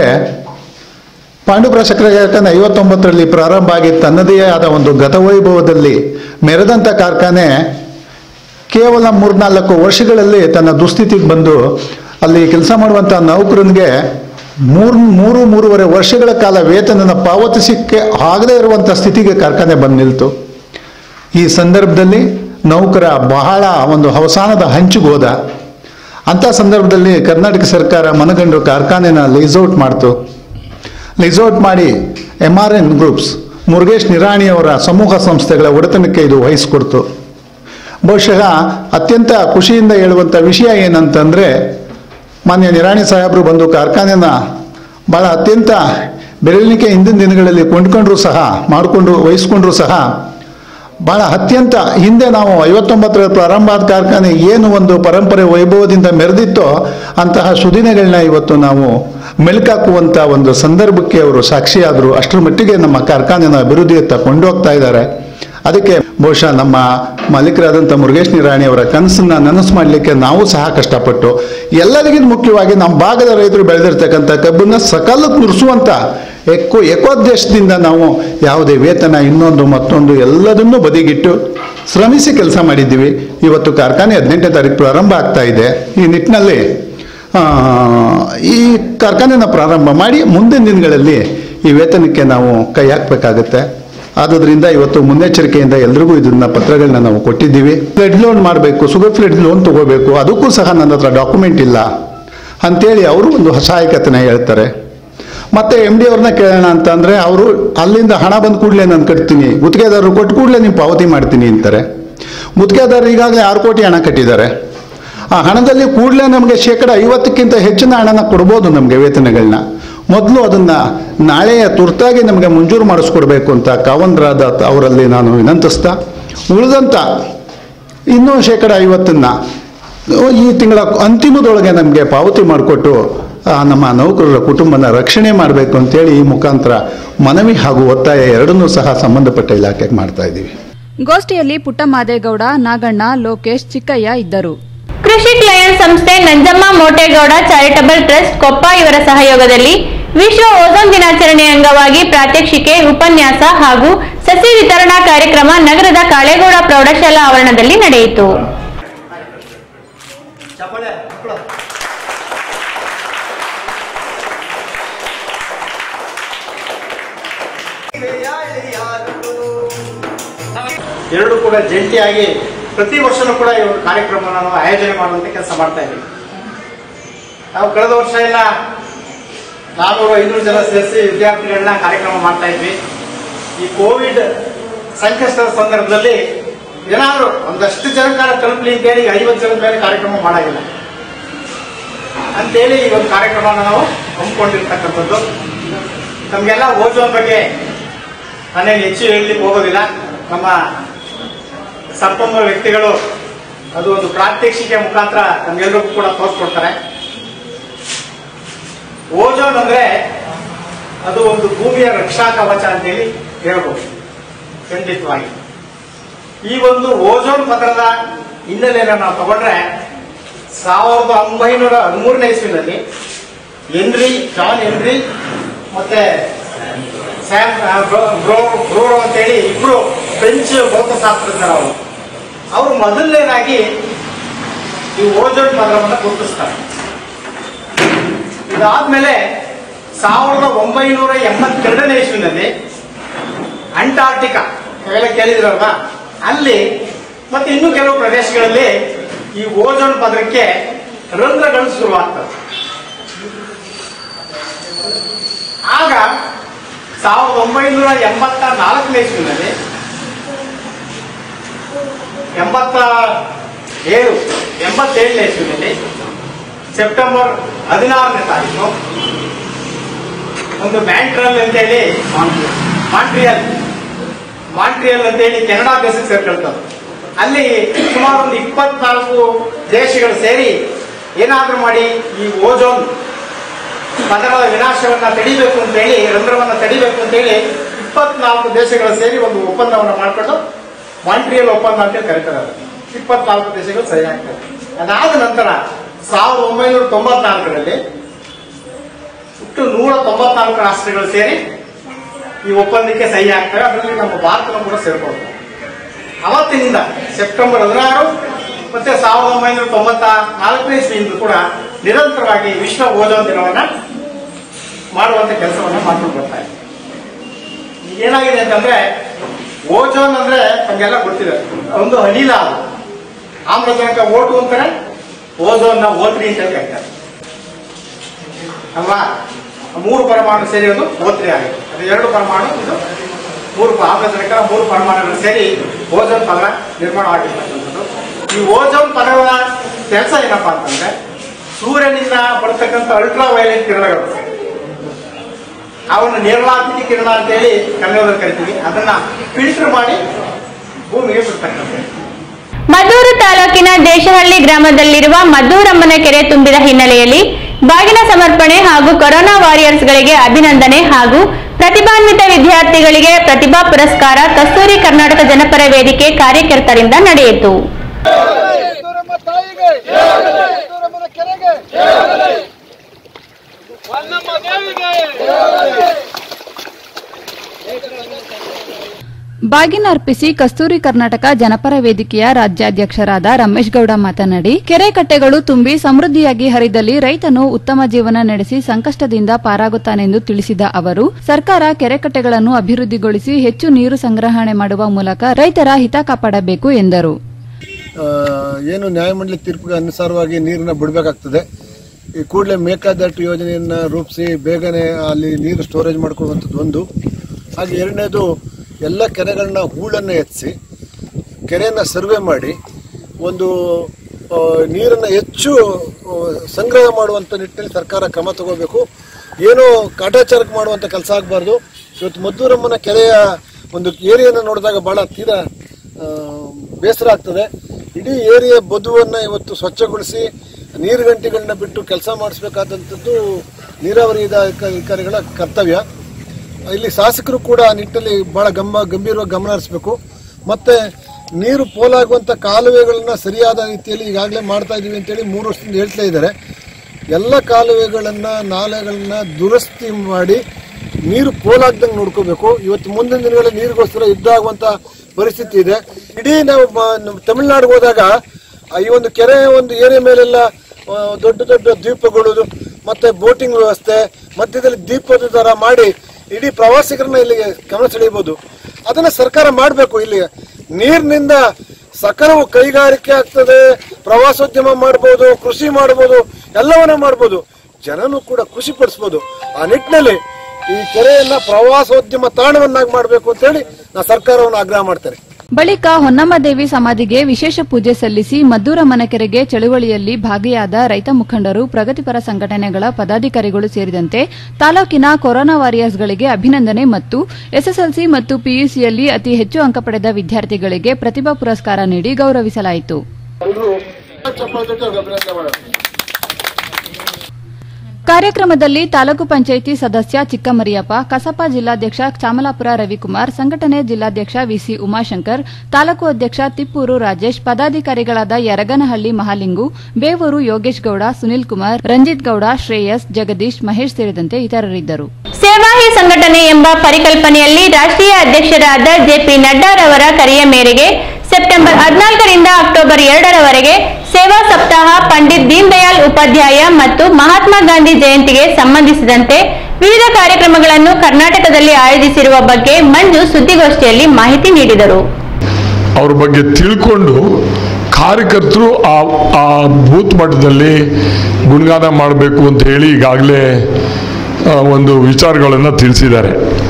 ಪಾಂಡುಪುರ ಸಕ್ಕರೆ ಕಾರ್ಖಾನೆ ಐವತ್ತೊಂಬತ್ತರಲ್ಲಿ ಪ್ರಾರಂಭ ಆಗಿ ತನ್ನದೇ ಆದ ಒಂದು ಗತವೈಭವದಲ್ಲಿ ಮೆರೆದಂಥ ಕಾರ್ಖಾನೆ ಕೇವಲ ಮೂರ್ನಾಲ್ಕು ವರ್ಷಗಳಲ್ಲಿ ತನ್ನ ದುಸ್ಥಿತಿಗೆ ಬಂದು ಅಲ್ಲಿ ಕೆಲಸ ಮಾಡುವಂಥ ನೌಕರನಿಗೆ ಮೂರು ಮೂರು ಮೂರುವರೆ ವರ್ಷಗಳ ಕಾಲ ವೇತನನ ಪಾವತಿಸಕ್ಕೆ ಆಗದೇ ಇರುವಂಥ ಸ್ಥಿತಿಗೆ ಕಾರ್ಖಾನೆ ಬಂದು ನಿಲ್ತು ಈ ಸಂದರ್ಭದಲ್ಲಿ ನೌಕರ ಬಹಳ ಒಂದು ಅವಸಾನದ ಹಂಚಿಗೆ ಹೋದ ಅಂಥ ಸಂದರ್ಭದಲ್ಲಿ ಕರ್ನಾಟಕ ಸರ್ಕಾರ ಮನಗಂಡು ಕಾರ್ಖಾನೆನ ಲೀಸೌಟ್ ಮಾಡ್ತು ಲೀಸೌಟ್ ಮಾಡಿ M R N groups Murugesh ನಿರಾಣಿಯವರ ಸಮೂಹ ಸಂಸ್ಥೆಗಳ ಒಡೆತನಕ್ಕೆ ಇದು ವಹಿಸ್ಕೊಡ್ತು ಬಹುಶಃ ಅತ್ಯಂತ ಖುಷಿಯಿಂದ ಹೇಳುವಂಥ ವಿಷಯ ಏನಂತಂದರೆ ಮಾನ್ಯ ನಿರಾಣಿ ಸಾಹೇಬರು ಬಂದು ಕಾರ್ಖಾನೆನ ಭಾಳ ಅತ್ಯಂತ ಬೆರಳಿಕೆ ಹಿಂದಿನ ದಿನಗಳಲ್ಲಿ ಕೊಂಡ್ಕೊಂಡ್ರು ಸಹ ಮಾಡಿಕೊಂಡು ವಹಿಸ್ಕೊಂಡ್ರು ಸಹ ಭಾಳ ಅತ್ಯಂತ ಹಿಂದೆ ನಾವು ಐವತ್ತೊಂಬತ್ತರ ಪ್ರಾರಂಭ ಆದ ಕಾರ್ಖಾನೆ ಏನು ಒಂದು ಪರಂಪರೆ ವೈಭವದಿಂದ ಮೆರೆದಿತ್ತೋ ಅಂತಹ ಸುದಿನಗಳನ್ನ ಇವತ್ತು ನಾವು ಮೆಲುಕಾಕುವಂಥ ಒಂದು ಸಂದರ್ಭಕ್ಕೆ ಅವರು ಸಾಕ್ಷಿಯಾದರು ಅಷ್ಟರ ಮಟ್ಟಿಗೆ ನಮ್ಮ ಕಾರ್ಖಾನೆನ ಅಭಿವೃದ್ಧಿಯತ್ತ ಕೊಂಡೋಗ್ತಾ ಇದ್ದಾರೆ ಅದಕ್ಕೆ ಬಹುಶಃ ನಮ್ಮ ಮಾಲೀಕರಾದಂಥ ಮುರುಗೇಶ್ ನಿರಾಣಿ ಅವರ ಕನಸನ್ನ ನನಸು ಮಾಡಲಿಕ್ಕೆ ನಾವು ಸಹ ಕಷ್ಟಪಟ್ಟು ಎಲ್ಲರಿಗಿಂತ ಮುಖ್ಯವಾಗಿ ನಮ್ಮ ಭಾಗದ ರೈತರು ಬೆಳೆದಿರ್ತಕ್ಕಂಥ ಕಬ್ಬನ್ನ ಸಕಾಲಕ್ಕೆ ನುರಿಸುವಂಥ ಎಕ್ಕೋ ಏಕೋದ್ದೇಶದಿಂದ ನಾವು ಯಾವುದೇ ವೇತನ ಇನ್ನೊಂದು ಮತ್ತೊಂದು ಎಲ್ಲದನ್ನೂ ಬದಿಗಿಟ್ಟು ಶ್ರಮಿಸಿ ಕೆಲಸ ಮಾಡಿದ್ದೀವಿ ಇವತ್ತು ಕಾರ್ಖಾನೆ ಹದಿನೆಂಟನೇ ತಾರೀಕು ಪ್ರಾರಂಭ ಆಗ್ತಾ ಇದೆ ಈ ನಿಟ್ಟಿನಲ್ಲಿ ಆ, ಈ ಕಾರ್ಖಾನೆನ ಪ್ರಾರಂಭ ಮಾಡಿ ಮುಂದಿನ ದಿನಗಳಲ್ಲಿ ಈ ವೇತನಕ್ಕೆ ನಾವು ಕೈ ಹಾಕಬೇಕಾಗತ್ತೆ ಆದುದರಿಂದ ಇವತ್ತು ಮುನ್ನೆಚ್ಚರಿಕೆಯಿಂದ ಎಲ್ರಿಗೂ ಇದನ್ನ ಪತ್ರಗಳನ್ನ ನಾವು ಕೊಟ್ಟಿದ್ದೀವಿ ಫ್ಲಡ್ ಲೋನ್ ಮಾಡಬೇಕು ಸುಗರ್ ಫ್ಲಡ್ ಲೋನ್ ತಗೋಬೇಕು ಅದಕ್ಕೂ ಸಹ ನನ್ನ ಹತ್ರ ಡಾಕ್ಯುಮೆಂಟ್ ಇಲ್ಲ ಅಂತೇಳಿ ಅವರು ಒಂದು ಸಹಾಯಕತೆನ ಹೇಳ್ತಾರೆ ಮತ್ತೆ ಎಮ್ ಡಿ ಅವ್ರನ್ನ ಕೇಳೋಣ ಅಂತಂದ್ರೆ ಅವರು ಅಲ್ಲಿಂದ ಹಣ ಬಂದ ಕೂಡಲೇ ನಾನು ಕಟ್ತೀನಿ ಗುತ್ತಿಗೆದಾರರು ಕೊಟ್ಟು ಕೂಡಲೇ ನೀವು ಪಾವತಿ ಮಾಡ್ತೀನಿ ಅಂತಾರೆ ಗುತ್ತಿಗೆದಾರರು ಈಗಾಗಲೇ ಆರು ಕೋಟಿ ಹಣ ಕಟ್ಟಿದ್ದಾರೆ ಆ ಹಣದಲ್ಲಿ ಕೂಡಲೇ ನಮಗೆ ಶೇಕಡ ಐವತ್ತಕ್ಕಿಂತ ಹೆಚ್ಚಿನ ಹಣನ ಕೊಡ್ಬೋದು ನಮಗೆ ವೇತನಗಳನ್ನ ಮೊದಲು ಅದನ್ನ ನಾಳೆಯ ತುರ್ತಾಗಿ ನಮಗೆ ಮಂಜೂರು ಮಾಡಿಸ್ಕೊಡ್ಬೇಕು ಅಂತ ಕಾವಂದ್ರಾದ ಅವರಲ್ಲಿ ನಾನು ವಿನಂತಿಸ್ತಾ ಉಳಿದಂಥ ಇನ್ನೂ ಶೇಕಡ ಐವತ್ತನ್ನ ಈ ತಿಂಗಳ ಅಂತಿಮದೊಳಗೆ ನಮಗೆ ಪಾವತಿ ಮಾಡಿಕೊಟ್ಟು ನಮ್ಮ ನೌಕರರ ಕುಟುಂಬನ ರಕ್ಷಣೆ ಮಾಡಬೇಕು ಅಂತೇಳಿ ಈ ಮುಖಾಂತರ ಮನವಿ ಹಾಗೂ ಒತ್ತಾಯ ಎರಡನ್ನೂ ಸಹ ಸಂಬಂಧಪಟ್ಟ ಇಲಾಖೆಗೆ ಮಾಡ್ತಾ ಇದ್ದೀವಿ ಗೋಷ್ಠಿಯಲ್ಲಿ ಪುಟ್ಟಮಾದೇಗೌಡ ನಾಗಣ್ಣ ಲೋಕೇಶ್ ಚಿಕ್ಕಯ್ಯ ಇದ್ದರು ಕೃಷಿ ಕ್ಲಯನ್ ಸಂಸ್ಥೆ ನಂಜಮ್ಮ ಮೋಟೇಗೌಡ ಚಾರಿಟಬಲ್ ಟ್ರಸ್ಟ್ ಕೊಪ್ಪ ಇವರ ಸಹಯೋಗದಲ್ಲಿ ವಿಶ್ವ ಓಝೋನ್ ದಿನಾಚರಣೆ ಅಂಗವಾಗಿ ಪ್ರಾತ್ಯಕ್ಷಿಕೆ ಉಪನ್ಯಾಸ ಹಾಗೂ ಸಸಿ ವಿತರಣಾ ಕಾರ್ಯಕ್ರಮ ನಗರದ ಕಾಳೇಗೌಡ ಪ್ರೌಢಶಾಲಾ ಆವರಣದಲ್ಲಿ ನಡೆಯಿತು ಎರಡು ಕೂಡ ಜಂಟಿಯಾಗಿ ಪ್ರತಿ ವರ್ಷನೂ ಕೂಡ ಈ ಒಂದು ಕಾರ್ಯಕ್ರಮ ನಾವು ಆಯೋಜನೆ ಮಾಡುವಂತ ಕೆಲಸ ಮಾಡ್ತಾ ಇದ್ದೀವಿ ನಾವು ಕಳೆದ ವರ್ಷ ಎಲ್ಲ ನಾನ್ನೂರು ಐನೂರು ಜನ ಸೇರಿಸಿ ವಿದ್ಯಾರ್ಥಿಗಳನ್ನ ಕಾರ್ಯಕ್ರಮ ಮಾಡ್ತಾ ಇದ್ವಿ ಈ ಕೋವಿಡ್ ಸಂಕಷ್ಟದ ಸಂದರ್ಭದಲ್ಲಿ ಏನಾದ್ರು ಒಂದಷ್ಟು ಜನಕಾರ ತಲುಪಲಿ ಅಂತೇಳಿ ಐವತ್ತು ಜನದ ಮೇಲೆ ಕಾರ್ಯಕ್ರಮ ಮಾಡಾಗಿಲ್ಲ ಅಂತೇಳಿ ಈ ಒಂದು ಕಾರ್ಯಕ್ರಮನ ನಾವು ಹಮ್ಮಿಕೊಂಡಿರ್ತಕ್ಕಂಥದ್ದು ನಮಗೆಲ್ಲ ಓಜೋನ್ ಬಗ್ಗೆ ನಾನೇನು ಹೆಚ್ಚು ಹೇಳಲಿಕ್ಕೆ ಹೋಗೋದಿಲ್ಲ ನಮ್ಮ ಸಂಪನ್ಮೂಲ ವ್ಯಕ್ತಿಗಳು ಅದು ಒಂದು ಪ್ರಾತ್ಯಕ್ಷಿಕೆ ಮುಖಾಂತರ ನಮ್ಗೆಲ್ರಿಗೂ ಕೂಡ ತೋರಿಸ್ಕೊಡ್ತಾರೆ ಓಜೋನ್ ಅಂದ್ರೆ ಅದು ಒಂದು ಭೂಮಿಯ ರಕ್ಷಾ ಕವಚ ಅಂತೇಳಿ ಹೇಳ್ಬೋದು ಖಂಡಿತವಾಗಿ ಈ ಒಂದು ಓಜೋನ್ ಪದರದ ಹಿನ್ನೆಲೆಯನ್ನು ನಾವು ತಗೊಂಡ್ರೆ ಸಾವಿರದ ಒಂಬೈನೂರ ಹದಿಮೂರನೇ ಇಸ್ವಿನಲ್ಲಿ ಹೆನ್ರಿ ಜಾನ್ ಹೆನ್ರಿ ಮತ್ತೆ ಸ್ಯಾಮ್ ಆ, ಬ್ರೋ- ಬ್ರೋ- ಬ್ರೋರೋ ಅಂತೇಳಿ ಇಬ್ರು ಫ್ರೆಂಚ್ ಭೌತಶಾಸ್ತ್ರಜ್ಞರು ಅವರು ಅವರು ಮೊದಲನೇದಾಗಿ ಈ ಓಜೋನ್ ಪದರವನ್ನು ಗುರುತಿಸ್ತಾರೆ ಇದಾದ್ಮೇಲೆ ಸಾವಿರದ ಒಂಬೈನೂರ ಎಂಬತ್ತೆರಡನೇ ಇಸ್ವಿನಲ್ಲಿ ಅಂಟಾರ್ಟಿಕಾ ನೀವೆಲ್ಲ ಕೇಳಿದ್ರಲ್ವಾ ಅಲ್ಲಿ ಮತ್ತೆ ಇನ್ನೂ ಕೆಲವು ಪ್ರದೇಶಗಳಲ್ಲಿ ಈ ಓಜೋನ್ ಪದರಕ್ಕೆ ರಂಧ್ರಗಳು ಶುರುವಾಗ್ತವೆ ಆಗ ಸಾವಿರದ ಒಂಬೈನೂರ ಎಂಬತ್ತ ನಾಲ್ಕನೇ ಇಸ್ವಿನಲ್ಲಿ ಎಂಬತ್ತ ಏಳು ಎಂಬತ್ತೇಳನೇ ಇಸ್ವಿನಲ್ಲಿ ಸೆಪ್ಟೆಂಬರ್ ಹದಿನಾರನೇ ತಾರೀಕು ಒಂದು ಮ್ಯಾಂಟ್ರಲ್ ಅಂತೇಳಿ ಮಾಂಟ್ರಿಯಲ್ ಮಾಂಟ್ರಿಯಲ್ ಅಂತೇಳಿ ಕೆನಡಾ ದೇಶಕ್ಕೆ ಸೇರ್ಕೊಳ್ತದೆ ಅಲ್ಲಿ ಸುಮಾರು ಒಂದು ಇಪ್ಪತ್ನಾಲ್ಕು ದೇಶಗಳು ಸೇರಿ ಏನಾದ್ರೂ ಮಾಡಿ ಈ ಓಜೋನ್ ಪದರದ ವಿನಾಶವನ್ನ ತಡಿಬೇಕು ಅಂತೇಳಿ ರಂಧ್ರವನ್ನ ತಡಿಬೇಕು ಅಂತೇಳಿ ಇಪ್ಪತ್ನಾಲ್ಕು ದೇಶಗಳು ಸೇರಿ ಒಂದು ಒಪ್ಪಂದವನ್ನು ಮಾಡಿಕೊಂಡು ಮಾಂಟ್ರಿಯಲ್ ಒಪ್ಪಂದ ಅಂತೇಳಿ ಕರೀತಾರೆ ಅದನ್ನ. ಇಪ್ಪತ್ನಾಲ್ಕು ದೇಶಗಳು ಸಹಿ ಆಗ್ತವೆ ಅದಾದ ನಂತರ ಸಾವಿರದ ಒಂಬೈನೂರ ತೊಂಬತ್ನಾಲ್ಕರಲ್ಲಿ ಒಟ್ಟು ನೂರ ತೊಂಬತ್ನಾಲ್ಕು ರಾಷ್ಟ್ರಗಳು ಸೇರಿ ಈ ಒಪ್ಪಂದಕ್ಕೆ ಸಹಿ ಆಗ್ತವೆ ಅದರಲ್ಲಿ ನಮ್ಮ ಭಾರತವನ್ನು ಕೂಡ ಸೇರ್ಕೊಳ್ತವೆ ಅವತ್ತಿನಿಂದ ಸೆಪ್ಟೆಂಬರ್ ಹದಿನಾರು ಮತ್ತೆ ಸಾವಿರದ ಒಂಬೈನೂರ ತೊಂಬತ್ತ ನಾಲ್ಕನೇ ಇಸ್ವಿಯಿಂದ ಕೂಡ ನಿರಂತರವಾಗಿ ವಿಶ್ವ ಓಜೋನ್ ದಿನವನ್ನ ಮಾಡುವಂತ ಕೆಲಸವನ್ನ ಮಾಡ್ಕೊಂಡು ಬರ್ತಾ ಇದೆ ಈಗ ಏನಾಗಿದೆ ಅಂತಂದ್ರೆ ಓಜೋನ್ ಅಂದ್ರೆ ನಮಗೆಲ್ಲ ಗೊತ್ತಿದೆ ಒಂದು ಅನಿಲ ಅದು ಆಮ್ಲಜನಕ ಓಟು ಅಂತಾರೆ ಓಜೋನ್ ನ ಓತ್ರಿ ಅಂತ ಕರೀತಾರೆ ಅಲ್ವಾ ಮೂರು ಪರಮಾಣು ಸೇರಿ ಒಂದು ಓತ್ರಿ ಆಗಿದೆ ಅದು ಎರಡು ಪರಮಾಣು ಇದು ಮೂರು ಪ- ಆಮ್ಲಜನಕ ಮೂರು ಪರಮಾಣುಗಳು ಸೇರಿ ಓಜೋನ್ ಪದರ ನಿರ್ಮಾಣ ಆಗಿರ್ತಕ್ಕಂಥದ್ದು ಈ ಓಜೋನ್ ಪದರದ ಕೆಲಸ ಏನಪ್ಪಾ ಅಂತಂದ್ರೆ ಸೂರ್ಯನಿಂದ ಬರ್ತಕ್ಕಂಥ ಅಲ್ಟ್ರಾ ವೈಲೆಟ್ ಕಿರಣಗಳು ಅವನ್ನ ನಿರ್ಲಾಪಿತ ಕಿರಣ ಅಂತೇಳಿ ಕನ್ನಡದಲ್ಲಿ ಕರಿತೀವಿ ಅದನ್ನ ಫಿಲ್ಟರ್ ಮಾಡಿ ಭೂಮಿಗೆ ಬಿಡ್ತಕ್ಕಂಥದ್ದು ಮದ್ದೂರು ತಾಲೂಕಿನ ದೇಶಹಳ್ಳಿ ಗ್ರಾಮದಲ್ಲಿರುವ ಮದ್ದೂರಮ್ಮನ ಕೆರೆ ತುಂಬಿದ ಹಿನ್ನೆಲೆಯಲ್ಲಿ ಬಾಗಿನ ಸಮರ್ಪಣೆ ಹಾಗೂ ಕೊರೋನಾ ವಾರಿಯರ್ಸ್ಗಳಿಗೆ ಅಭಿನಂದನೆ ಹಾಗೂ ಪ್ರತಿಭಾನ್ವಿತ ವಿದ್ಯಾರ್ಥಿಗಳಿಗೆ ಪ್ರತಿಭಾ ಪುರಸ್ಕಾರ ಕಸ್ತೂರಿ ಕರ್ನಾಟಕ ಜನಪರ ವೇದಿಕೆ ಕಾರ್ಯಕರ್ತರಿಂದ ನಡೆಯಿತು ಬಾಗಿನ ಅರ್ಪಿಸಿ ಕಸ್ತೂರಿ ಕರ್ನಾಟಕ ಜನಪರ ವೇದಿಕೆಯ ರಾಜ್ಯಾಧ್ಯಕ್ಷರಾದ ರಮೇಶ್ ಗೌಡ ಮಾತನಾಡಿ ಕೆರೆ ಕಟ್ಟೆಗಳು ತುಂಬಿ ಸಮೃದ್ಧಿಯಾಗಿ ಹರಿದಲ್ಲಿ ರೈತನು ಉತ್ತಮ ಜೀವನ ನಡೆಸಿ ಸಂಕಷ್ಟದಿಂದ ಪಾರಾಗುತ್ತಾನೆಂದು ತಿಳಿಸಿದ ಅವರು ಸರ್ಕಾರ ಕೆರೆ ಕಟ್ಟೆಗಳನ್ನು ಅಭಿವೃದ್ಧಿಗೊಳಿಸಿ ಹೆಚ್ಚು ನೀರು ಸಂಗ್ರಹಣೆ ಮಾಡುವ ಮೂಲಕ ರೈತರ ಹಿತ ಕಾಪಾಡಬೇಕು ಎಂದರು ಆ, ಏನು ನ್ಯಾಯಮಂಡಳಿ ತೀರ್ಪಿಗೆ ಅನುಸಾರವಾಗಿ ನೀರನ್ನ ಬಿಡಬೇಕಾಗ್ತದೆ ಈ ಕೂಡಲೇ ಮೇಕಾದಟ್ಟು ಯೋಜನೆಯನ್ನ ರೂಪಿಸಿ ಬೇಗನೆ ಅಲ್ಲಿ ನೀರು ಸ್ಟೋರೇಜ್ ಮಾಡ್ಕೊಳ್ಳುವಂಥದ್ದು ಒಂದು ಹಾಗೆ ಎರಡನೇದು ಎಲ್ಲ ಕೆರೆಗಳನ್ನ ಹೂಳನ್ನು ಎತ್ತಿಸಿ ಕೆರೆಯನ್ನ ಸರ್ವೆ ಮಾಡಿ ಒಂದು ಆ, ನೀರನ್ನ ಹೆಚ್ಚು ಆ, ಸಂಗ್ರಹ ಮಾಡುವಂತ ನಿಟ್ಟಿನಲ್ಲಿ ಸರ್ಕಾರ ಕ್ರಮ ತಗೋಬೇಕು ಏನೋ ಕಾಟಾಚಾರಕ್ಕೆ ಮಾಡುವಂತ ಕೆಲಸ ಆಗಬಾರ್ದು ಇವತ್ತು ಮದ್ದೂರಮ್ಮನ ಕೆರೆಯ ಒಂದು ಏರಿಯಾನ ನೋಡಿದಾಗ ಬಹಳ ತೀರಾ ಆ, ಬೇಸರ ಆಗ್ತದೆ ಇಡೀ ಏರಿಯಾ ಬದುವನ್ನ ಇವತ್ತು ಸ್ವಚ್ಛಗೊಳಿಸಿ ನೀರುಗಂಟಿಗಳನ್ನ ಬಿಟ್ಟು ಕೆಲಸ ಮಾಡಿಸ್ಬೇಕಾದಂಥದ್ದು ನೀರಾವರಿ ಇಲಾಖೆ ಅಧಿಕಾರಿಗಳ ಕರ್ತವ್ಯ ಇಲ್ಲಿ ಶಾಸಕರು ಕೂಡ ಆ ನಿಟ್ಟಿನಲ್ಲಿ ಬಹಳ ಗಮ ಗಂಭೀರವಾಗಿ ಗಮನ ಹರಿಸಬೇಕು ಮತ್ತೆ ನೀರು ಪೋಲಾಗುವಂತ ಕಾಲುವೆಗಳನ್ನ ಸರಿಯಾದ ರೀತಿಯಲ್ಲಿ ಈಗಾಗಲೇ ಮಾಡ್ತಾ ಇದೀವಿ ಅಂತೇಳಿ ಮೂರು ವರ್ಷದಿಂದ ಹೇಳ್ತಾ ಇದ್ದಾರೆ ಎಲ್ಲ ಕಾಲುವೆಗಳನ್ನ ನಾಲೆಗಳನ್ನ ದುರಸ್ತಿ ಮಾಡಿ ನೀರು ಪೋಲಾಗ್ದಂಗೆ ನೋಡ್ಕೋಬೇಕು ಇವತ್ತು ಮುಂದಿನ ದಿನಗಳಲ್ಲಿ ನೀರಿಗೋಸ್ಕರ ಯುದ್ಧ ಆಗುವಂತ ಪರಿಸ್ಥಿತಿ ಇದೆ ಇಡೀ ನಾವು ಮ- ನಮ್ಮ ತಮಿಳುನಾಡಿಗೆ ಹೋದಾಗ ಆ ಈ ಒಂದು ಕೆರೆ ಒಂದು ಏರಿಯಾ ಮೇಲೆಲ್ಲ ಆ, ದೊಡ್ಡ ದೊಡ್ಡ ದ್ವೀಪಗಳು ಮತ್ತೆ ಬೋಟಿಂಗ್ ವ್ಯವಸ್ಥೆ ಮಧ್ಯದಲ್ಲಿ ದೀಪದ ತರ ಮಾಡಿ ಇಡೀ ಪ್ರವಾಸಿಗರನ್ನ ಇಲ್ಲಿಗೆ ಗಮನ ಸೆಳೆಯಬಹುದು ಅದನ್ನ ಸರ್ಕಾರ ಮಾಡಬೇಕು ಇಲ್ಲಿ ನೀರಿನಿಂದ ಸಕಲವು ಕೈಗಾರಿಕೆ ಆಗ್ತದೆ ಪ್ರವಾಸೋದ್ಯಮ ಮಾಡಬಹುದು ಕೃಷಿ ಮಾಡಬಹುದು ಎಲ್ಲವನ್ನ ಮಾಡಬಹುದು ಜನನು ಕೂಡ ಖುಷಿ ಪಡಿಸಬಹುದು ಆ ನಿಟ್ಟಿನಲ್ಲಿ ಈ ಕೆರೆಯನ್ನ ಪ್ರವಾಸೋದ್ಯಮ ತಾಣವನ್ನಾಗಿ ಮಾಡಬೇಕು ಅಂತ ಹೇಳಿ ನಾ ಸರ್ಕಾರವನ್ನು ಆಗ್ರಹ ಮಾಡ್ತೇನೆ ಬಳಿಕ ಹೊನ್ನಮ್ಮದೇವಿ ಸಮಾಧಿಗೆ ವಿಶೇಷ ಪೂಜೆ ಸಲ್ಲಿಸಿ ಮದ್ದೂರ ಮನಕೆರೆಗೆ ಚಳುವಳಿಯಲ್ಲಿ ಭಾಗಿಯಾದ ರೈತ ಮುಖಂಡರು ಪ್ರಗತಿಪರ ಸಂಘಟನೆಗಳ ಪದಾಧಿಕಾರಿಗಳು ಸೇರಿದಂತೆ ತಾಲೂಕಿನ ಕೊರೋನಾ ವಾರಿಯರ್ಸ್ಗಳಿಗೆ ಅಭಿನಂದನೆ ಮತ್ತು ಎಸ್ಎಸ್ಎಲ್ಸಿ ಮತ್ತು ಪಿಯುಸಿಯಲ್ಲಿ ಅತಿ ಹೆಚ್ಚು ಅಂಕ ಪಡೆದ ವಿದ್ಯಾರ್ಥಿಗಳಿಗೆ ಪ್ರತಿಭಾ ಪುರಸ್ಕಾರ ನೀಡಿ ಗೌರವಿಸಲಾಯಿತು ಚಪ್ಪಾಳೆ ತಟ್ಟಿ ಅವ್ರಿಗೆ ಅಭಿನಂದನೆ ಮಾಡೋಣ ಕಾರ್ಯಕ್ರಮದಲ್ಲಿ ತಾಲೂಕು ಪಂಚಾಯಿತಿ ಸದಸ್ಯ ಚಿಕ್ಕಮರಿಯಪ್ಪ ಕಸಪ ಜಿಲ್ಲಾಧ್ಯಕ್ಷ ಚಾಮಲಾಪುರ ರವಿಕುಮಾರ್ ಸಂಘಟನೆ ಜಿಲ್ಲಾಧ್ಯಕ್ಷ ವಿಸಿ ಉಮಾಶಂಕರ್ ತಾಲೂಕು ಅಧ್ಯಕ್ಷ ತಿಪ್ಪೂರು ರಾಜೇಶ್ ಪದಾಧಿಕಾರಿಗಳಾದ ಯರಗನಹಳ್ಳಿ ಮಹಾಲಿಂಗು ಬೇವೂರು ಯೋಗೇಶ್ ಗೌಡ ಸುನಿಲ್ ಕುಮಾರ್ ರಂಜಿತ್ ಗೌಡ ಶ್ರೇಯಸ್ ಜಗದೀಶ್ ಮಹೇಶ್ ಸೇರಿದಂತೆ ಇತರರಿದ್ದರು ಸೇವಾ ಹಿ ಸಂಘಟನೆ ಎಂಬ ಪರಿಕಲ್ಪನೆಯಲ್ಲಿ ರಾಷ್ಟ್ರೀಯ ಅಧ್ಯಕ್ಷರಾದ ಜೆಪಿ ನಡ್ಡಾರವರ ಕರೆಯ ಮೇರೆಗೆ ಸೆಪ್ಟೆಂಬರ್ ಹದಿನಾಲ್ಕರಿಂದ ಅಕ್ಟೋಬರ್ ಎರಡರವರೆಗೆ ಸೇವಾ ಸಪ್ತಾಹ ಪಂಡಿತ್ ದೀನ್ ದಯಾಳ್ ಉಪಾಧ್ಯಾಯ ಮತ್ತು ಮಹಾತ್ಮ ಗಾಂಧಿ ಜಯಂತಿಗೆ ಸಂಬಂಧಿಸಿದಂತೆ ವಿವಿಧ ಕಾರ್ಯಕ್ರಮಗಳನ್ನು ಕರ್ನಾಟಕದಲ್ಲಿ ಆಯೋಜಿಸಿರುವ ಬಗ್ಗೆ ಮಂಜು ಸುದ್ದಿಗೋಷ್ಠಿಯಲ್ಲಿ ಮಾಹಿತಿ ನೀಡಿದರು ಅವ್ರ ಬಗ್ಗೆ ತಿಳ್ಕೊಂಡು ಕಾರ್ಯಕರ್ತರು ಆ ಆ ಬೂತ್ ಮಟ್ಟದಲ್ಲಿ ಗುಣಗಾನ ಮಾಡಬೇಕು ಅಂತ ಹೇಳಿ ಈಗಾಗಲೇ ಒಂದು ವಿಚಾರಗಳನ್ನು ತಿಳಿಸಿದ್ದಾರೆ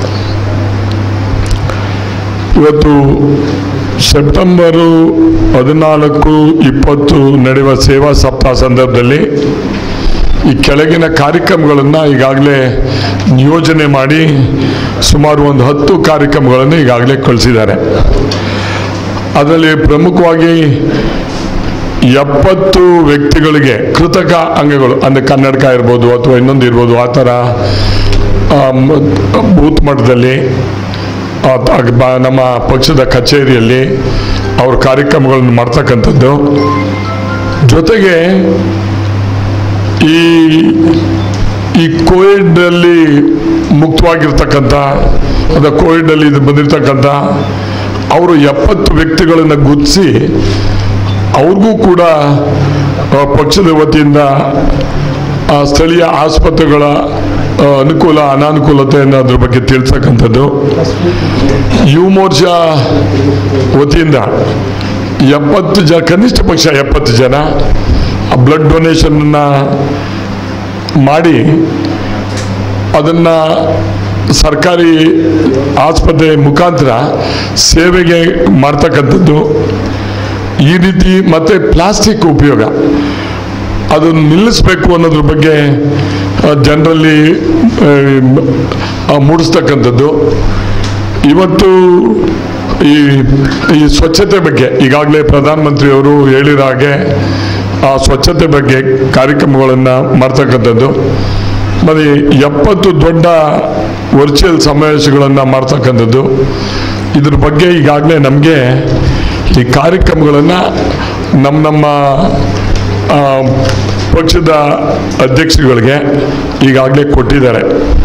ಇವತ್ತು ಸೆಪ್ಟೆಂಬರು ಹದಿನಾಲ್ಕು ಇಪ್ಪತ್ತು ನಡೆಯುವ ಸೇವಾ ಸಪ್ತಾಹ ಸಂದರ್ಭದಲ್ಲಿ ಈ ಕೆಳಗಿನ ಕಾರ್ಯಕ್ರಮಗಳನ್ನು ಈಗಾಗಲೇ ನಿಯೋಜನೆ ಮಾಡಿ ಸುಮಾರು ಒಂದು ಹತ್ತು ಕಾರ್ಯಕ್ರಮಗಳನ್ನು ಈಗಾಗಲೇ ಕಳಿಸಿದ್ದಾರೆ ಅದರಲ್ಲಿ ಪ್ರಮುಖವಾಗಿ ಎಪ್ಪತ್ತು ವ್ಯಕ್ತಿಗಳಿಗೆ ಕೃತಕ ಅಂಗಗಳು ಅಂದರೆ ಕನ್ನಡಕ ಇರ್ಬೋದು ಅಥವಾ ಇನ್ನೊಂದು ಇರ್ಬೋದು ಆ ಥರ ಆ, ಮ- ಬೂತ್ ಮಟ್ಟದಲ್ಲಿ ಆ, ತ- ಬ- ನಮ್ಮ ಪಕ್ಷದ ಕಚೇರಿಯಲ್ಲಿ ಅವ್ರ ಕಾರ್ಯಕ್ರಮಗಳನ್ನು ಮಾಡ್ತಕ್ಕಂಥದ್ದು ಜೊತೆಗೆ ಈ ಈ ಕೋವಿಡಲ್ಲಿ ಮುಕ್ತವಾಗಿರ್ತಕ್ಕಂಥ ಅಥವಾ ಕೋವಿಡಲ್ಲಿ ಇದು ಬಂದಿರತಕ್ಕಂಥ ಅವರು ಎಪ್ಪತ್ತು ವ್ಯಕ್ತಿಗಳನ್ನು ಗುರುತಿಸಿ ಅವ್ರಿಗೂ ಕೂಡ ಆ, ಪಕ್ಷದ ವತಿಯಿಂದ ಆ ಸ್ಥಳೀಯ ಆಸ್ಪತ್ರೆಗಳ ಆ, ಅನುಕೂಲ ಅನಾನುಕೂಲತೆಯನ್ನು ಅದ್ರ ಬಗ್ಗೆ ತಿಳಿಸ್ತಕ್ಕಂಥದ್ದು ಯುವ ಮೋರ್ಚಾ ವತಿಯಿಂದ ಎಪ್ಪತ್ತು ಜನ ಕನಿಷ್ಠ ಪಕ್ಷ ಎಪ್ಪತ್ತು ಜನ ಬ್ಲಡ್ ಡೊನೇಷನ್ನ ಮಾಡಿ ಅದನ್ನು ಸರ್ಕಾರಿ ಆಸ್ಪತ್ರೆ ಮುಖಾಂತರ ಸೇವೆಗೆ ಮಾಡ್ತಕ್ಕಂಥದ್ದು ಈ ರೀತಿ ಮತ್ತೆ ಪ್ಲಾಸ್ಟಿಕ್ ಉಪಯೋಗ ಅದನ್ನು ನಿಲ್ಲಿಸಬೇಕು ಅನ್ನೋದ್ರ ಬಗ್ಗೆ ಜನರಲ್ಲಿ ಮೂಡಿಸ್ತಕ್ಕಂಥದ್ದು ಇವತ್ತು ಈ ಈ ಸ್ವಚ್ಛತೆ ಬಗ್ಗೆ ಈಗಾಗಲೇ ಪ್ರಧಾನಮಂತ್ರಿಯವರು ಹೇಳಿರೋ ಹಾಗೆ ಆ ಸ್ವಚ್ಛತೆ ಬಗ್ಗೆ ಕಾರ್ಯಕ್ರಮಗಳನ್ನು ಮಾಡ್ತಕ್ಕಂಥದ್ದು ಮತ್ತು ಎಪ್ಪತ್ತು ದೊಡ್ಡ ವರ್ಚುವಲ್ ಸಮಾವೇಶಗಳನ್ನು ಮಾಡ್ತಕ್ಕಂಥದ್ದು ಇದ್ರ ಬಗ್ಗೆ ಈಗಾಗಲೇ ನಮಗೆ ಈ ಕಾರ್ಯಕ್ರಮಗಳನ್ನು ನಮ್ಮ ನಮ್ಮ ಆ, ಪಕ್ಷದ ಅಧ್ಯಕ್ಷರುಗಳಿಗೆ ಈಗಾಗಲೇ ಕೊಟ್ಟಿದ್ದಾರೆ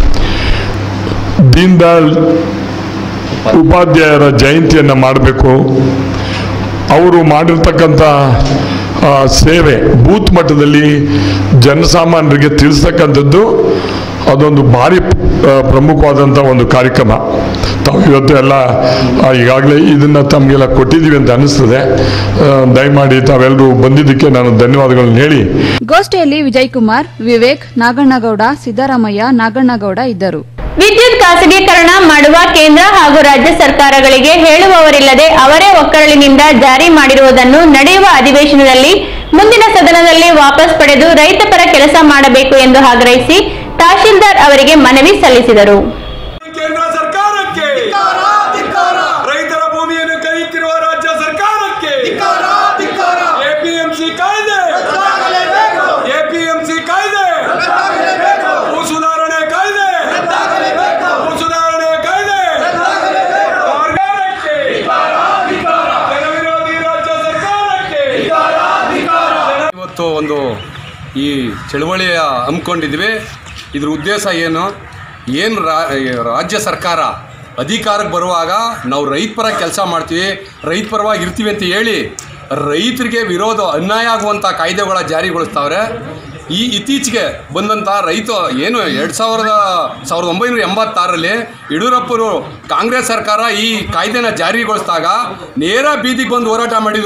ದೀನ್ ದಯಾಳ್ ಉಪಾಧ್ಯಾಯರ ಜಯಂತಿಯನ್ನು ಮಾಡಬೇಕು ಅವರು ಮಾಡಿರ್ತಕ್ಕಂಥ ಆ, ಸೇವೆ ಬೂತ್ ಮಟ್ಟದಲ್ಲಿ ಜನಸಾಮಾನ್ಯರಿಗೆ ತಿಳಿಸ್ತಕ್ಕಂಥದ್ದು ಅದೊಂದು ಭಾರಿ ಆ, ಪ್ರಮುಖವಾದಂಥ ಒಂದು ಕಾರ್ಯಕ್ರಮ ತಾವು ಇವತ್ತು ಎಲ್ಲ ಆ, ಈಗಾಗಲೇ ಇದನ್ನು ತಮಗೆಲ್ಲ ಕೊಟ್ಟಿದ್ದೀವಿ ಅಂತ ಅನಿಸ್ತದೆ ಆ, ದಯಮಾಡಿ ತಾವೆಲ್ಲರೂ ಬಂದಿದ್ದಕ್ಕೆ ನಾನು ಧನ್ಯವಾದಗಳನ್ನು ಹೇಳಿ ಗೋಷ್ಠಿಯಲ್ಲಿ ವಿಜಯ್ ಕುಮಾರ್ ವಿವೇಕ್ ನಾಗಣ್ಣಗೌಡ ಸಿದ್ದರಾಮಯ್ಯ ನಾಗಣ್ಣಗೌಡ ಇದ್ದರು ವಿದ್ಯುತ್ ಖಾಸಗೀಕರಣ ಮಾಡುವ ಕೇಂದ್ರ ಹಾಗೂ ರಾಜ್ಯ ಸರ್ಕಾರಗಳಿಗೆ ಹೇಳುವವರಿಲ್ಲದೆ ಅವರೇ ಒಕ್ಕರಳಿನಿಂದ ಜಾರಿ ಮಾಡಿರುವುದನ್ನು ನಡೆಯುವ ಅಧಿವೇಶನದಲ್ಲಿ ಮುಂದಿನ ಸದನದಲ್ಲಿ ವಾಪಸ್ ಪಡೆದು ರೈತ ಪರ ಕೆಲಸ ಮಾಡಬೇಕು ಎಂದು ಆಗ್ರಹಿಸಿ ತಹಶೀಲ್ದಾರ್ ಅವರಿಗೆ ಮನವಿ ಸಲ್ಲಿಸಿದರು ಕೇಂದ್ರ ಸರ್ಕಾರಕ್ಕೆ ರೈತರ ಭೂಮಿಯನ್ನು ಕೈಯುತ್ತಿರುವ ರಾಜ್ಯ ಸರ್ಕಾರಕ್ಕೆ ಎಪಿಎಂಸಿ ಕಾಯ್ದೆ ಎಪಿಎಂಸಿ ಕಾಯ್ದೆ ಭೂ ಸುಧಾರಣೆ ಕಾಯ್ದೆ ಭೂ ಸುಧಾರಣೆ ಕಾಯ್ದೆ ಸರ್ಕಾರಕ್ಕೆ ಜನವಿರೋಧಿ ರಾಜ್ಯ ಸರ್ಕಾರಕ್ಕೆ ಇವತ್ತು ಒಂದು ಈ ಚಳವಳಿಯ ಹಮ್ಮಿಕೊಂಡಿದ್ವಿ ಇದ್ರ ಉದ್ದೇಶ ಏನು ಏನು ರಾಜ್ಯ ಸರ್ಕಾರ ಅಧಿಕಾರಕ್ಕೆ ಬರುವಾಗ ನಾವು ರೈತ ಪರ ಕೆಲಸ ಮಾಡ್ತೀವಿ ರೈತ ಪರವಾಗಿ ಇರ್ತೀವಿ ಅಂತ ಹೇಳಿ ರೈತರಿಗೆ ವಿರೋಧ ಅನ್ಯಾಯ ಆಗುವಂಥ ಕಾಯ್ದೆಗಳ ಜಾರಿಗೊಳಿಸ್ತಾವ್ರೆ ಈ ಇತ್ತೀಚೆಗೆ ಬಂದಂಥ ರೈತ ಏನು ಎರಡು ಸಾವಿರದ ಸಾವಿರದ ಒಂಬೈನೂರ ಎಂಬತ್ತಾರರಲ್ಲಿ ಯಡಿಯೂರಪ್ಪರು ಕಾಂಗ್ರೆಸ್ ಸರ್ಕಾರ ಈ ಕಾಯ್ದೆನ ಜಾರಿಗೊಳಿಸಿದಾಗ ನೇರ ಬೀದಿಗೆ ಬಂದು ಹೋರಾಟ ಮಾಡಿದರು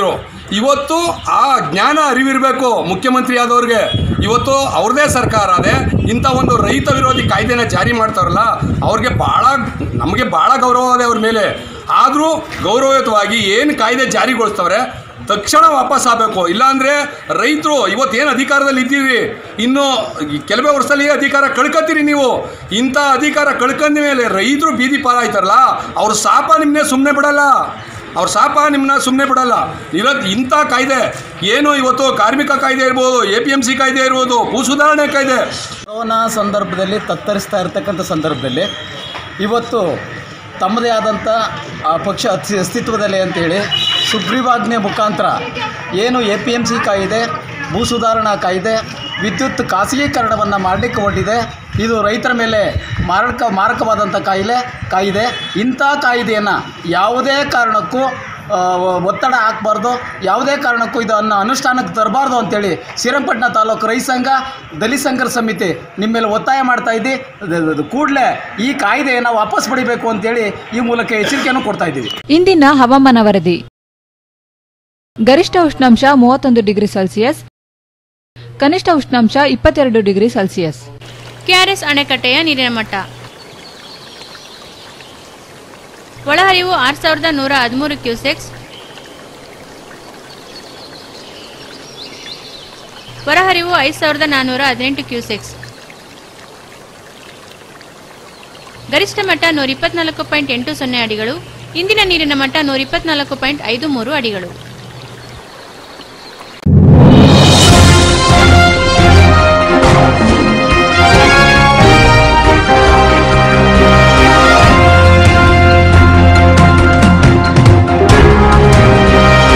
ಇವತ್ತು ಆ ಜ್ಞಾನ ಅರಿವಿರಬೇಕು ಮುಖ್ಯಮಂತ್ರಿ ಆದವ್ರಿಗೆ ಇವತ್ತು ಅವ್ರದೇ ಸರ್ಕಾರ ಅದೇ ಇಂಥ ಒಂದು ರೈತ ವಿರೋಧಿ ಕಾಯ್ದೆನ ಜಾರಿ ಮಾಡ್ತಾರಲ್ಲ ಅವ್ರಿಗೆ ಭಾಳ ನಮಗೆ ಭಾಳ ಗೌರವ ಇದೆ ಅವ್ರ ಮೇಲೆ ಆದರೂ ಗೌರವಯುತವಾಗಿ ಏನು ಕಾಯ್ದೆ ಜಾರಿಗೊಳಿಸ್ತವ್ರೆ ತಕ್ಷಣ ವಾಪಸ್ ಆಗಬೇಕು ಇಲ್ಲಾಂದರೆ ರೈತರು ಇವತ್ತೇನು ಅಧಿಕಾರದಲ್ಲಿ ಇದ್ದೀವಿ ಇನ್ನು ಈ ಕೆಲವೇ ವರ್ಷದಲ್ಲಿ ಅಧಿಕಾರ ಕಳ್ಕೊತೀರಿ ನೀವು ಇಂಥ ಅಧಿಕಾರ ಕಳ್ಕೊಂಡ ಮೇಲೆ ರೈತರು ಬೀದಿ ಪಾಲಾಯ್ತಾರಲ್ಲ ಅವ್ರ ಶಾಪ ನಿಮ್ಮನ್ನೇ ಸುಮ್ಮನೆ ಬಿಡಲ್ಲ ಅವ್ರ ಶಾಪ ನಿಮ್ಮನ್ನ ಸುಮ್ಮನೆ ಬಿಡಲ್ಲ ಇರೋದು ಇಂಥ ಕಾಯ್ದೆ ಏನು ಇವತ್ತು ಕಾರ್ಮಿಕ ಕಾಯ್ದೆ ಇರ್ಬೋದು ಎ ಪಿ ಎಮ್ ಸಿ ಕಾಯ್ದೆ ಇರ್ಬೋದು ಭೂ ಸುಧಾರಣೆ ಕಾಯ್ದೆ ಕೊರೋನಾ ಸಂದರ್ಭದಲ್ಲಿ ತತ್ತರಿಸ್ತಾ ಇರತಕ್ಕಂಥ ಸಂದರ್ಭದಲ್ಲಿ ಇವತ್ತು ತಮ್ಮದೇ ಆದಂಥ ಆ ಪಕ್ಷ ಅಸ್ತಿ ಅಸ್ತಿತ್ವದಲ್ಲೇ ಅಂತೇಳಿ ಸುಗ್ರೀವಾಜ್ಞೆ ಮುಖಾಂತರ ಏನು ಎ ಪಿ ಎಮ್ ಸಿ ಕಾಯಿದೆ ಭೂ ಸುಧಾರಣಾ ಕಾಯ್ದೆ ವಿದ್ಯುತ್ ಖಾಸಗೀಕರಣವನ್ನು ಮಾಡಲಿಕ್ಕೆ ಹೊರಟಿದೆ ಇದು ರೈತರ ಮೇಲೆ ಮಾರಕ ಮಾರಕವಾದಂಥ ಕಾಯಿಲೆ ಕಾಯಿದೆ ಇಂಥ ಕಾಯ್ದೆಯನ್ನು ಯಾವುದೇ ಕಾರಣಕ್ಕೂ ಆ, ಒತ್ತಡ ಹಾಕಬಾರ್ದು ಯಾವುದೇ ಕಾರಣಕ್ಕೂ ಇದನ್ನು ಅನುಷ್ಠಾನಕ್ಕೆ ತರಬಾರ್ದು ಅಂತೇಳಿ ಶ್ರೀರಂಗಪಟ್ಟಣ ತಾಲೂಕು ರೈತ ಸಂಘ ದಲಿತ ಸಂಘರ್ಷ ಸಮಿತಿ ನಿಮ್ಮ ಮೇಲೆ ಒತ್ತಾಯ ಮಾಡ್ತಾ ಇದ್ದಿ ಕೂಡಲೇ ಈ ಕಾಯ್ದೆಯನ್ನು ವಾಪಸ್ ಪಡಿಬೇಕು ಅಂತೇಳಿ ಈ ಮೂಲಕ ಎಚ್ಚರಿಕೆಯನ್ನು ಕೊಡ್ತಾ ಇದ್ದೀವಿ ಇಂದಿನ ಹವಾಮಾನ ವರದಿ ಗರಿಷ್ಠ ಉಷ್ಣಾಂಶ ಮೂವತ್ತೊಂದು ಡಿಗ್ರಿ ಸೆಲ್ಸಿಯಸ್ ಕನಿಷ್ಠ ಉಷ್ಣಾಂಶ ಇಪ್ಪತ್ತೆರಡು ಡಿಗ್ರಿ ಸೆಲ್ಸಿಯಸ್ ಕೆಆರ್ಎಸ್ ಅಣೆಕಟ್ಟೆಯ ನೀರಿನ ಮಟ್ಟ ಒಳಹರಿವು ಆರು ಸಾವಿರದ ನೂರ ಹದಿಮೂರು ಕ್ಯೂಸೆಕ್ಸ್ ಹೊರಹರಿವು ಐದು ಸಾವಿರದ ನಾನ್ನೂರ ಹದಿನೆಂಟು ಕ್ಯೂಸೆಕ್ಸ್ ಗರಿಷ್ಠ ಮಟ್ಟ ನೂರ ಇಪ್ಪತ್ನಾಲ್ಕು ಪಾಯಿಂಟ್ ಎಂಟು ಸೊನ್ನೆ ಅಡಿಗಳು ಇಂದಿನ ನೀರಿನ ಮಟ್ಟ ನೂರ ಇಪ್ಪತ್ನಾಲ್ಕು ಪಾಯಿಂಟ್ ಐದು ಮೂರು ಅಡಿಗಳು